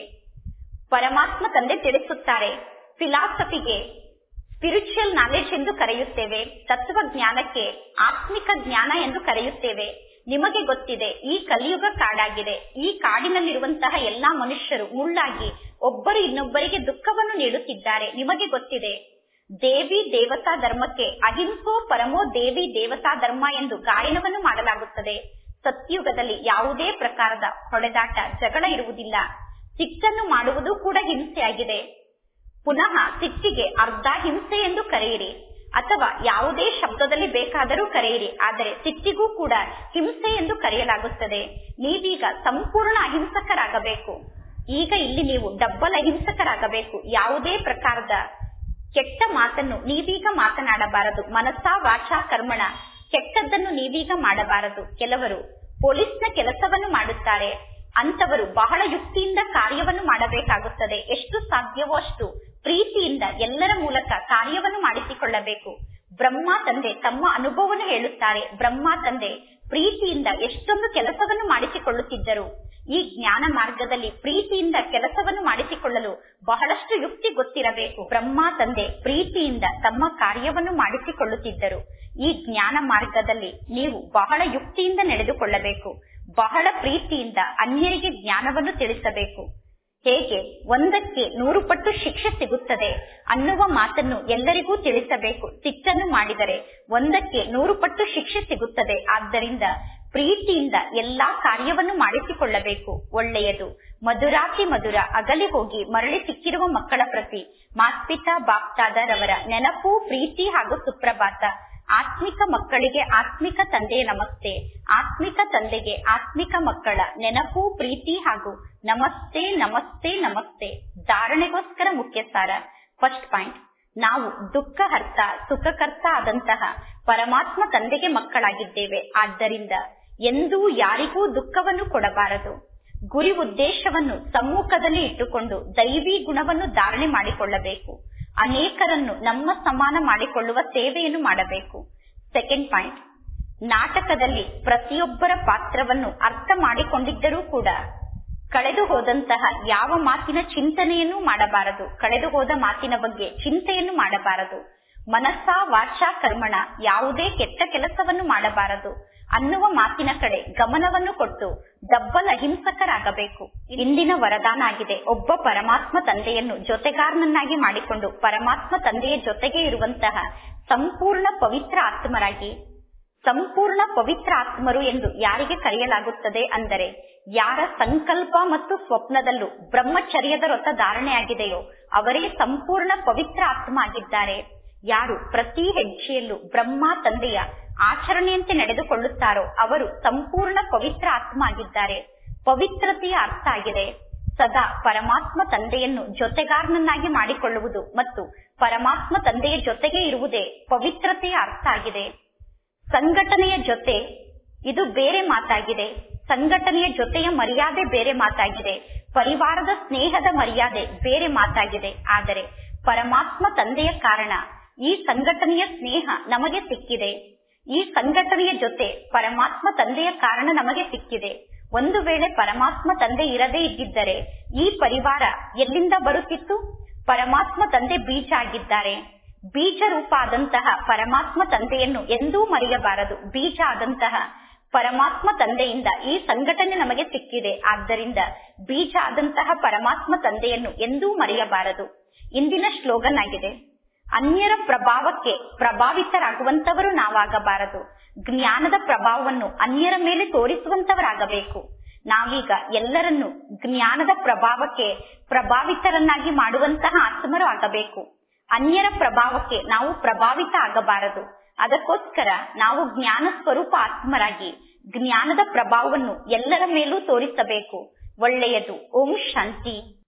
ಪರಮಾತ್ಮ ತಂದೆ ತಿಳಿಸುತ್ತಾರೆ ಫಿಲಾಸಫಿಗೆ ಸ್ಪಿರಿಚುವಲ್ ನಾಲೆಜ್ ಎಂದು ಕರೆಯುತ್ತೇವೆ ತತ್ವಜ್ಞಾನಕ್ಕೆ ಆತ್ಮಿಕ ಜ್ಞಾನ ಎಂದು ಕರೆಯುತ್ತೇವೆ ನಿಮಗೆ ಗೊತ್ತಿದೆ ಈ ಕಲಿಯುಗ ಕಾಡಾಗಿದೆ ಈ ಕಾಡಿನಲ್ಲಿರುವಂತಹ ಎಲ್ಲಾ ಮನುಷ್ಯರು ಮುಳ್ಳಾಗಿ ಒಬ್ಬರು ಇನ್ನೊಬ್ಬರಿಗೆ ದುಃಖವನ್ನು ನೀಡುತ್ತಿದ್ದಾರೆ ನಿಮಗೆ ಗೊತ್ತಿದೆ ದೇವಿ ದೇವತಾ ಧರ್ಮಕ್ಕೆ ಅಹಿಂಸೋ ಪರಮೋ ದೇವಿ ದೇವತಾ ಧರ್ಮ ಎಂದು ಗಾಯನವನ್ನು ಮಾಡಲಾಗುತ್ತದೆ ಸತ್ಯುಗದಲ್ಲಿ ಯಾವುದೇ ಪ್ರಕಾರದ ಹೊಡೆದಾಟ ಜಗಳ ಇರುವುದಿಲ್ಲ ಸಿಟ್ಟನ್ನು ಮಾಡುವುದು ಕೂಡ ಹಿಂಸೆಯಾಗಿದೆ ಪುನಃ ಸಿಟ್ಟಿಗೆ ಅರ್ಧ ಹಿಂಸೆ ಎಂದು ಕರೆಯಿರಿ ಅಥವಾ ಯಾವುದೇ ಶಬ್ದದಲ್ಲಿ ಬೇಕಾದರೂ ಕರೆಯಿರಿ ಆದರೆ ಸಿಟ್ಟಿಗೂ ಕೂಡ ಹಿಂಸೆ ಎಂದು ಕರೆಯಲಾಗುತ್ತದೆ ನೀವೀಗ ಸಂಪೂರ್ಣ ಅಹಿಂಸಕರಾಗಬೇಕು ಈಗ ಇಲ್ಲಿ ನೀವು ಡಬ್ಬಲ್ ಅಹಿಂಸಕರಾಗಬೇಕು ಯಾವುದೇ ಪ್ರಕಾರದ ಕೆಟ್ಟ ಮಾತನ್ನು ನೀವೀಗ ಮಾತನಾಡಬಾರದು ಮನಸ್ಸ ವಾಚಾ ಕರ್ಮಣ ಕೆಟ್ಟದ್ದನ್ನು ನೀವೀಗ ಮಾಡಬಾರದು ಕೆಲವರು ಪೊಲೀಸ್ನ ಕೆಲಸವನ್ನು ಮಾಡುತ್ತಾರೆ ಅಂತವರು ಬಹಳ ಯುಕ್ತಿಯಿಂದ ಕಾರ್ಯವನ್ನು ಮಾಡಬೇಕಾಗುತ್ತದೆ ಎಷ್ಟು ಸಾಧ್ಯವೋ ಅಷ್ಟು ಪ್ರೀತಿಯಿಂದ ಎಲ್ಲರ ಮೂಲಕ ಕಾರ್ಯವನ್ನು ಮಾಡಿಸಿಕೊಳ್ಳಬೇಕು ಬ್ರಹ್ಮ ತಂದೆ ತಮ್ಮ ಅನುಭವವನ್ನು ಹೇಳುತ್ತಾರೆ ಬ್ರಹ್ಮ ತಂದೆ ಪ್ರೀತಿಯಿಂದ ಎಷ್ಟೊಂದು ಕೆಲಸವನ್ನು ಮಾಡಿಸಿಕೊಳ್ಳುತ್ತಿದ್ದರು ಈ ಜ್ಞಾನ ಮಾರ್ಗದಲ್ಲಿ ಪ್ರೀತಿಯಿಂದ ಕೆಲಸವನ್ನು ಮಾಡಿಸಿಕೊಳ್ಳಲು ಬಹಳಷ್ಟು ಯುಕ್ತಿ ಗೊತ್ತಿರಬೇಕು ಬ್ರಹ್ಮ ತಂದೆ ಪ್ರೀತಿಯಿಂದ ತಮ್ಮ ಕಾರ್ಯವನ್ನು ಮಾಡಿಸಿಕೊಳ್ಳುತ್ತಿದ್ದರು ಈ ಜ್ಞಾನ ಮಾರ್ಗದಲ್ಲಿ ನೀವು ಬಹಳ ಯುಕ್ತಿಯಿಂದ ನಡೆದುಕೊಳ್ಳಬೇಕು ಬಹಳ ಪ್ರೀತಿಯಿಂದ ಅನ್ಯರಿಗೆ ಜ್ಞಾನವನ್ನು ತಿಳಿಸಬೇಕು ಹೇಗೆ ಒಂದಕ್ಕೆ ನೂರು ಪಟ್ಟು ಶಿಕ್ಷೆ ಸಿಗುತ್ತದೆ ಅನ್ನುವ ಮಾತನ್ನು ಎಲ್ಲರಿಗೂ ತಿಳಿಸಬೇಕು ಸಿಟ್ಟನ್ನು ಮಾಡಿದರೆ ಒಂದಕ್ಕೆ ನೂರು ಪಟ್ಟು ಶಿಕ್ಷೆ ಸಿಗುತ್ತದೆ ಆದ್ದರಿಂದ ಪ್ರೀತಿಯಿಂದ ಎಲ್ಲಾ ಕಾರ್ಯವನ್ನು ಮಾಡಿಸಿಕೊಳ್ಳಬೇಕು ಒಳ್ಳೆಯದು ಮಧುರಾತಿ ಮಧುರ ಅಗಲಿ ಹೋಗಿ ಮರಳಿ ಸಿಕ್ಕಿರುವ ಮಕ್ಕಳ ಪ್ರತಿ ಮಾಸ್ಪಿತಾ ಬಾಪ್ತಾದರವರ ನೆನಪು ಪ್ರೀತಿ ಹಾಗೂ ಸುಪ್ರಭಾತ ಆತ್ಮಿಕ ಮಕ್ಕಳಿಗೆ ಆತ್ಮಿಕ ತಂದೆಯ ನಮಸ್ತೆ ಆತ್ಮಿಕ ತಂದೆಗೆ ಆತ್ಮಿಕ ಮಕ್ಕಳ ನೆನಪು ಪ್ರೀತಿ ಹಾಗೂ ನಮಸ್ತೆ ನಮಸ್ತೆ ನಮಸ್ತೆ ಧಾರಣೆಗೋಸ್ಕರ ಮುಖ್ಯ ಸಾರ ಫಸ್ಟ್ ಪಾಯಿಂಟ್ ನಾವು ದುಃಖಹರ್ತ ಸುಖಕರ್ತ ಆದಂತಹ ಪರಮಾತ್ಮ ತಂದೆಗೆ ಮಕ್ಕಳಾಗಿದ್ದೇವೆ ಆದ್ದರಿಂದ ಎಂದೂ ಯಾರಿಗೂ ದುಃಖವನ್ನು ಕೊಡಬಾರದು ಗುರಿ ಉದ್ದೇಶವನ್ನು ಸಮ್ಮುಖದಲ್ಲಿ ಇಟ್ಟುಕೊಂಡು ದೈವಿ ಗುಣವನ್ನು ಧಾರಣೆ ಮಾಡಿಕೊಳ್ಳಬೇಕು ಅನೇಕರನ್ನು ನಮ್ಮ ಸಮಾನ ಮಾಡಿಕೊಳ್ಳುವ ಸೇವೆಯನ್ನು ಮಾಡಬೇಕು ಸೆಕೆಂಡ್ ಪಾಯಿಂಟ್ ನಾಟಕದಲ್ಲಿ ಪ್ರತಿಯೊಬ್ಬರ ಪಾತ್ರವನ್ನು ಅರ್ಥ ಮಾಡಿಕೊಂಡಿದ್ದರೂ ಕೂಡ ಕಳೆದು ಹೋದಂತಹ ಯಾವ ಮಾತಿನ ಚಿಂತನೆಯನ್ನು ಮಾಡಬಾರದು ಕಳೆದು ಹೋದ ಮಾತಿನ ಬಗ್ಗೆ ಚಿಂತೆಯನ್ನು ಮಾಡಬಾರದು ಮನಸ್ಸ ವಾಚಾ ಕರ್ಮಣ ಯಾವುದೇ ಕೆಟ್ಟ ಕೆಲಸವನ್ನು ಮಾಡಬಾರದು ಅನ್ನುವ ಮಾತಿನ ಕಡೆ ಗಮನವನ್ನು ಕೊಟ್ಟು ಡಬ್ಬಲ್ ಅಹಿಂಸಕರಾಗಬೇಕು ಇಂದಿನ ವರದಾನ ಆಗಿದೆ ಒಬ್ಬ ಪರಮಾತ್ಮ ತಂದೆಯನ್ನು ಜೊತೆಗಾರನನ್ನಾಗಿ ಮಾಡಿಕೊಂಡು ಪರಮಾತ್ಮ ತಂದೆಯ ಜೊತೆಗೆ ಇರುವಂತಹ ಸಂಪೂರ್ಣ ಪವಿತ್ರ ಆತ್ಮರಾಗಿ ಸಂಪೂರ್ಣ ಪವಿತ್ರ ಆತ್ಮರು ಎಂದು ಯಾರಿಗೆ ಕರೆಯಲಾಗುತ್ತದೆ ಅಂದರೆ ಯಾರ ಸಂಕಲ್ಪ ಮತ್ತು ಸ್ವಪ್ನದಲ್ಲೂ ಬ್ರಹ್ಮಚರ್ಯದ ವ್ರತ ಧಾರಣೆಯಾಗಿದೆಯೋ ಅವರೇ ಸಂಪೂರ್ಣ ಪವಿತ್ರ ಆತ್ಮ ಆಗಿದ್ದಾರೆ ಯಾರು ಪ್ರತಿ ಹೆಜ್ಜೆಯಲ್ಲೂ ಬ್ರಹ್ಮ ತಂದೆಯ ಆಚರಣೆಯಂತೆ ನಡೆದುಕೊಳ್ಳುತ್ತಾರೋ ಅವರು ಸಂಪೂರ್ಣ ಪವಿತ್ರ ಆತ್ಮ ಆಗಿದ್ದಾರೆ ಪವಿತ್ರತೆಯ ಅರ್ಥ ಆಗಿದೆ ಸದಾ ಪರಮಾತ್ಮ ತಂದೆಯನ್ನು ಜೊತೆಗಾರನನ್ನಾಗಿ ಮಾಡಿಕೊಳ್ಳುವುದು ಮತ್ತು ಪರಮಾತ್ಮ ತಂದೆಯ ಜೊತೆಗೆ ಇರುವುದೇ ಪವಿತ್ರತೆಯ ಅರ್ಥ ಆಗಿದೆ ಸಂಘಟನೆಯ ಜೊತೆ ಇದು ಬೇರೆ ಮಾತಾಗಿದೆ ಸಂಘಟನೆಯ ಜೊತೆಯ ಮರ್ಯಾದೆ ಬೇರೆ ಮಾತಾಗಿದೆ ಪರಿವಾರದ ಸ್ನೇಹದ ಮರ್ಯಾದೆ ಬೇರೆ ಮಾತಾಗಿದೆ ಆದರೆ ಪರಮಾತ್ಮ ತಂದೆಯ ಕಾರಣ ಈ ಸಂಘಟನೆಯ ಸ್ನೇಹ ನಮಗೆ ಸಿಕ್ಕಿದೆ ಈ ಸಂಘಟನೆಯ ಜೊತೆ ಪರಮಾತ್ಮ ತಂದೆಯ ಕಾರಣ ನಮಗೆ ಸಿಕ್ಕಿದೆ ಒಂದು ವೇಳೆ ಪರಮಾತ್ಮ ತಂದೆ ಇರದೇ ಇದ್ದಿದ್ದರೆ ಈ ಪರಿವಾರ ಎಲ್ಲಿಂದ ಬರುತ್ತಿತ್ತು ಪರಮಾತ್ಮ ತಂದೆ ಬೀಜ ಆಗಿದ್ದಾರೆ ಬೀಜ ರೂಪ ಆದಂತಹ ಪರಮಾತ್ಮ ತಂದೆಯನ್ನು ಎಂದೂ ಮರೆಯಬಾರದು ಬೀಜ ಆದಂತಹ ಪರಮಾತ್ಮ ತಂದೆಯಿಂದ ಈ ಸಂಘಟನೆ ನಮಗೆ ಸಿಕ್ಕಿದೆ ಆದ್ದರಿಂದ ಬೀಜ ಆದಂತಹ ಪರಮಾತ್ಮ ತಂದೆಯನ್ನು ಎಂದೂ ಮರೆಯಬಾರದು ಇಂದಿನ ಸ್ಲೋಗನ್ ಆಗಿದೆ ಅನ್ಯರ ಪ್ರಭಾವಕ್ಕೆ ಪ್ರಭಾವಿತರಾಗುವಂತವರು ನಾವಾಗಬಾರದು ಜ್ಞಾನದ ಪ್ರಭಾವವನ್ನು ಅನ್ಯರ ಮೇಲೆ ತೋರಿಸುವಂತವರಾಗಬೇಕು ನಾವೀಗ ಎಲ್ಲರನ್ನು ಜ್ಞಾನದ ಪ್ರಭಾವಕ್ಕೆ ಪ್ರಭಾವಿತರನ್ನಾಗಿ ಮಾಡುವಂತಹ ಆತ್ಮರು ಆಗಬೇಕು ಅನ್ಯರ ಪ್ರಭಾವಕ್ಕೆ ನಾವು ಪ್ರಭಾವಿತ ಆಗಬಾರದು ಅದಕ್ಕೋಸ್ಕರ ನಾವು ಜ್ಞಾನ ಸ್ವರೂಪ ಆತ್ಮರಾಗಿ ಜ್ಞಾನದ ಪ್ರಭಾವವನ್ನು ಎಲ್ಲರ ಮೇಲೂ ತೋರಿಸಬೇಕು ಒಳ್ಳೆಯದು ಓಂ ಶಾಂತಿ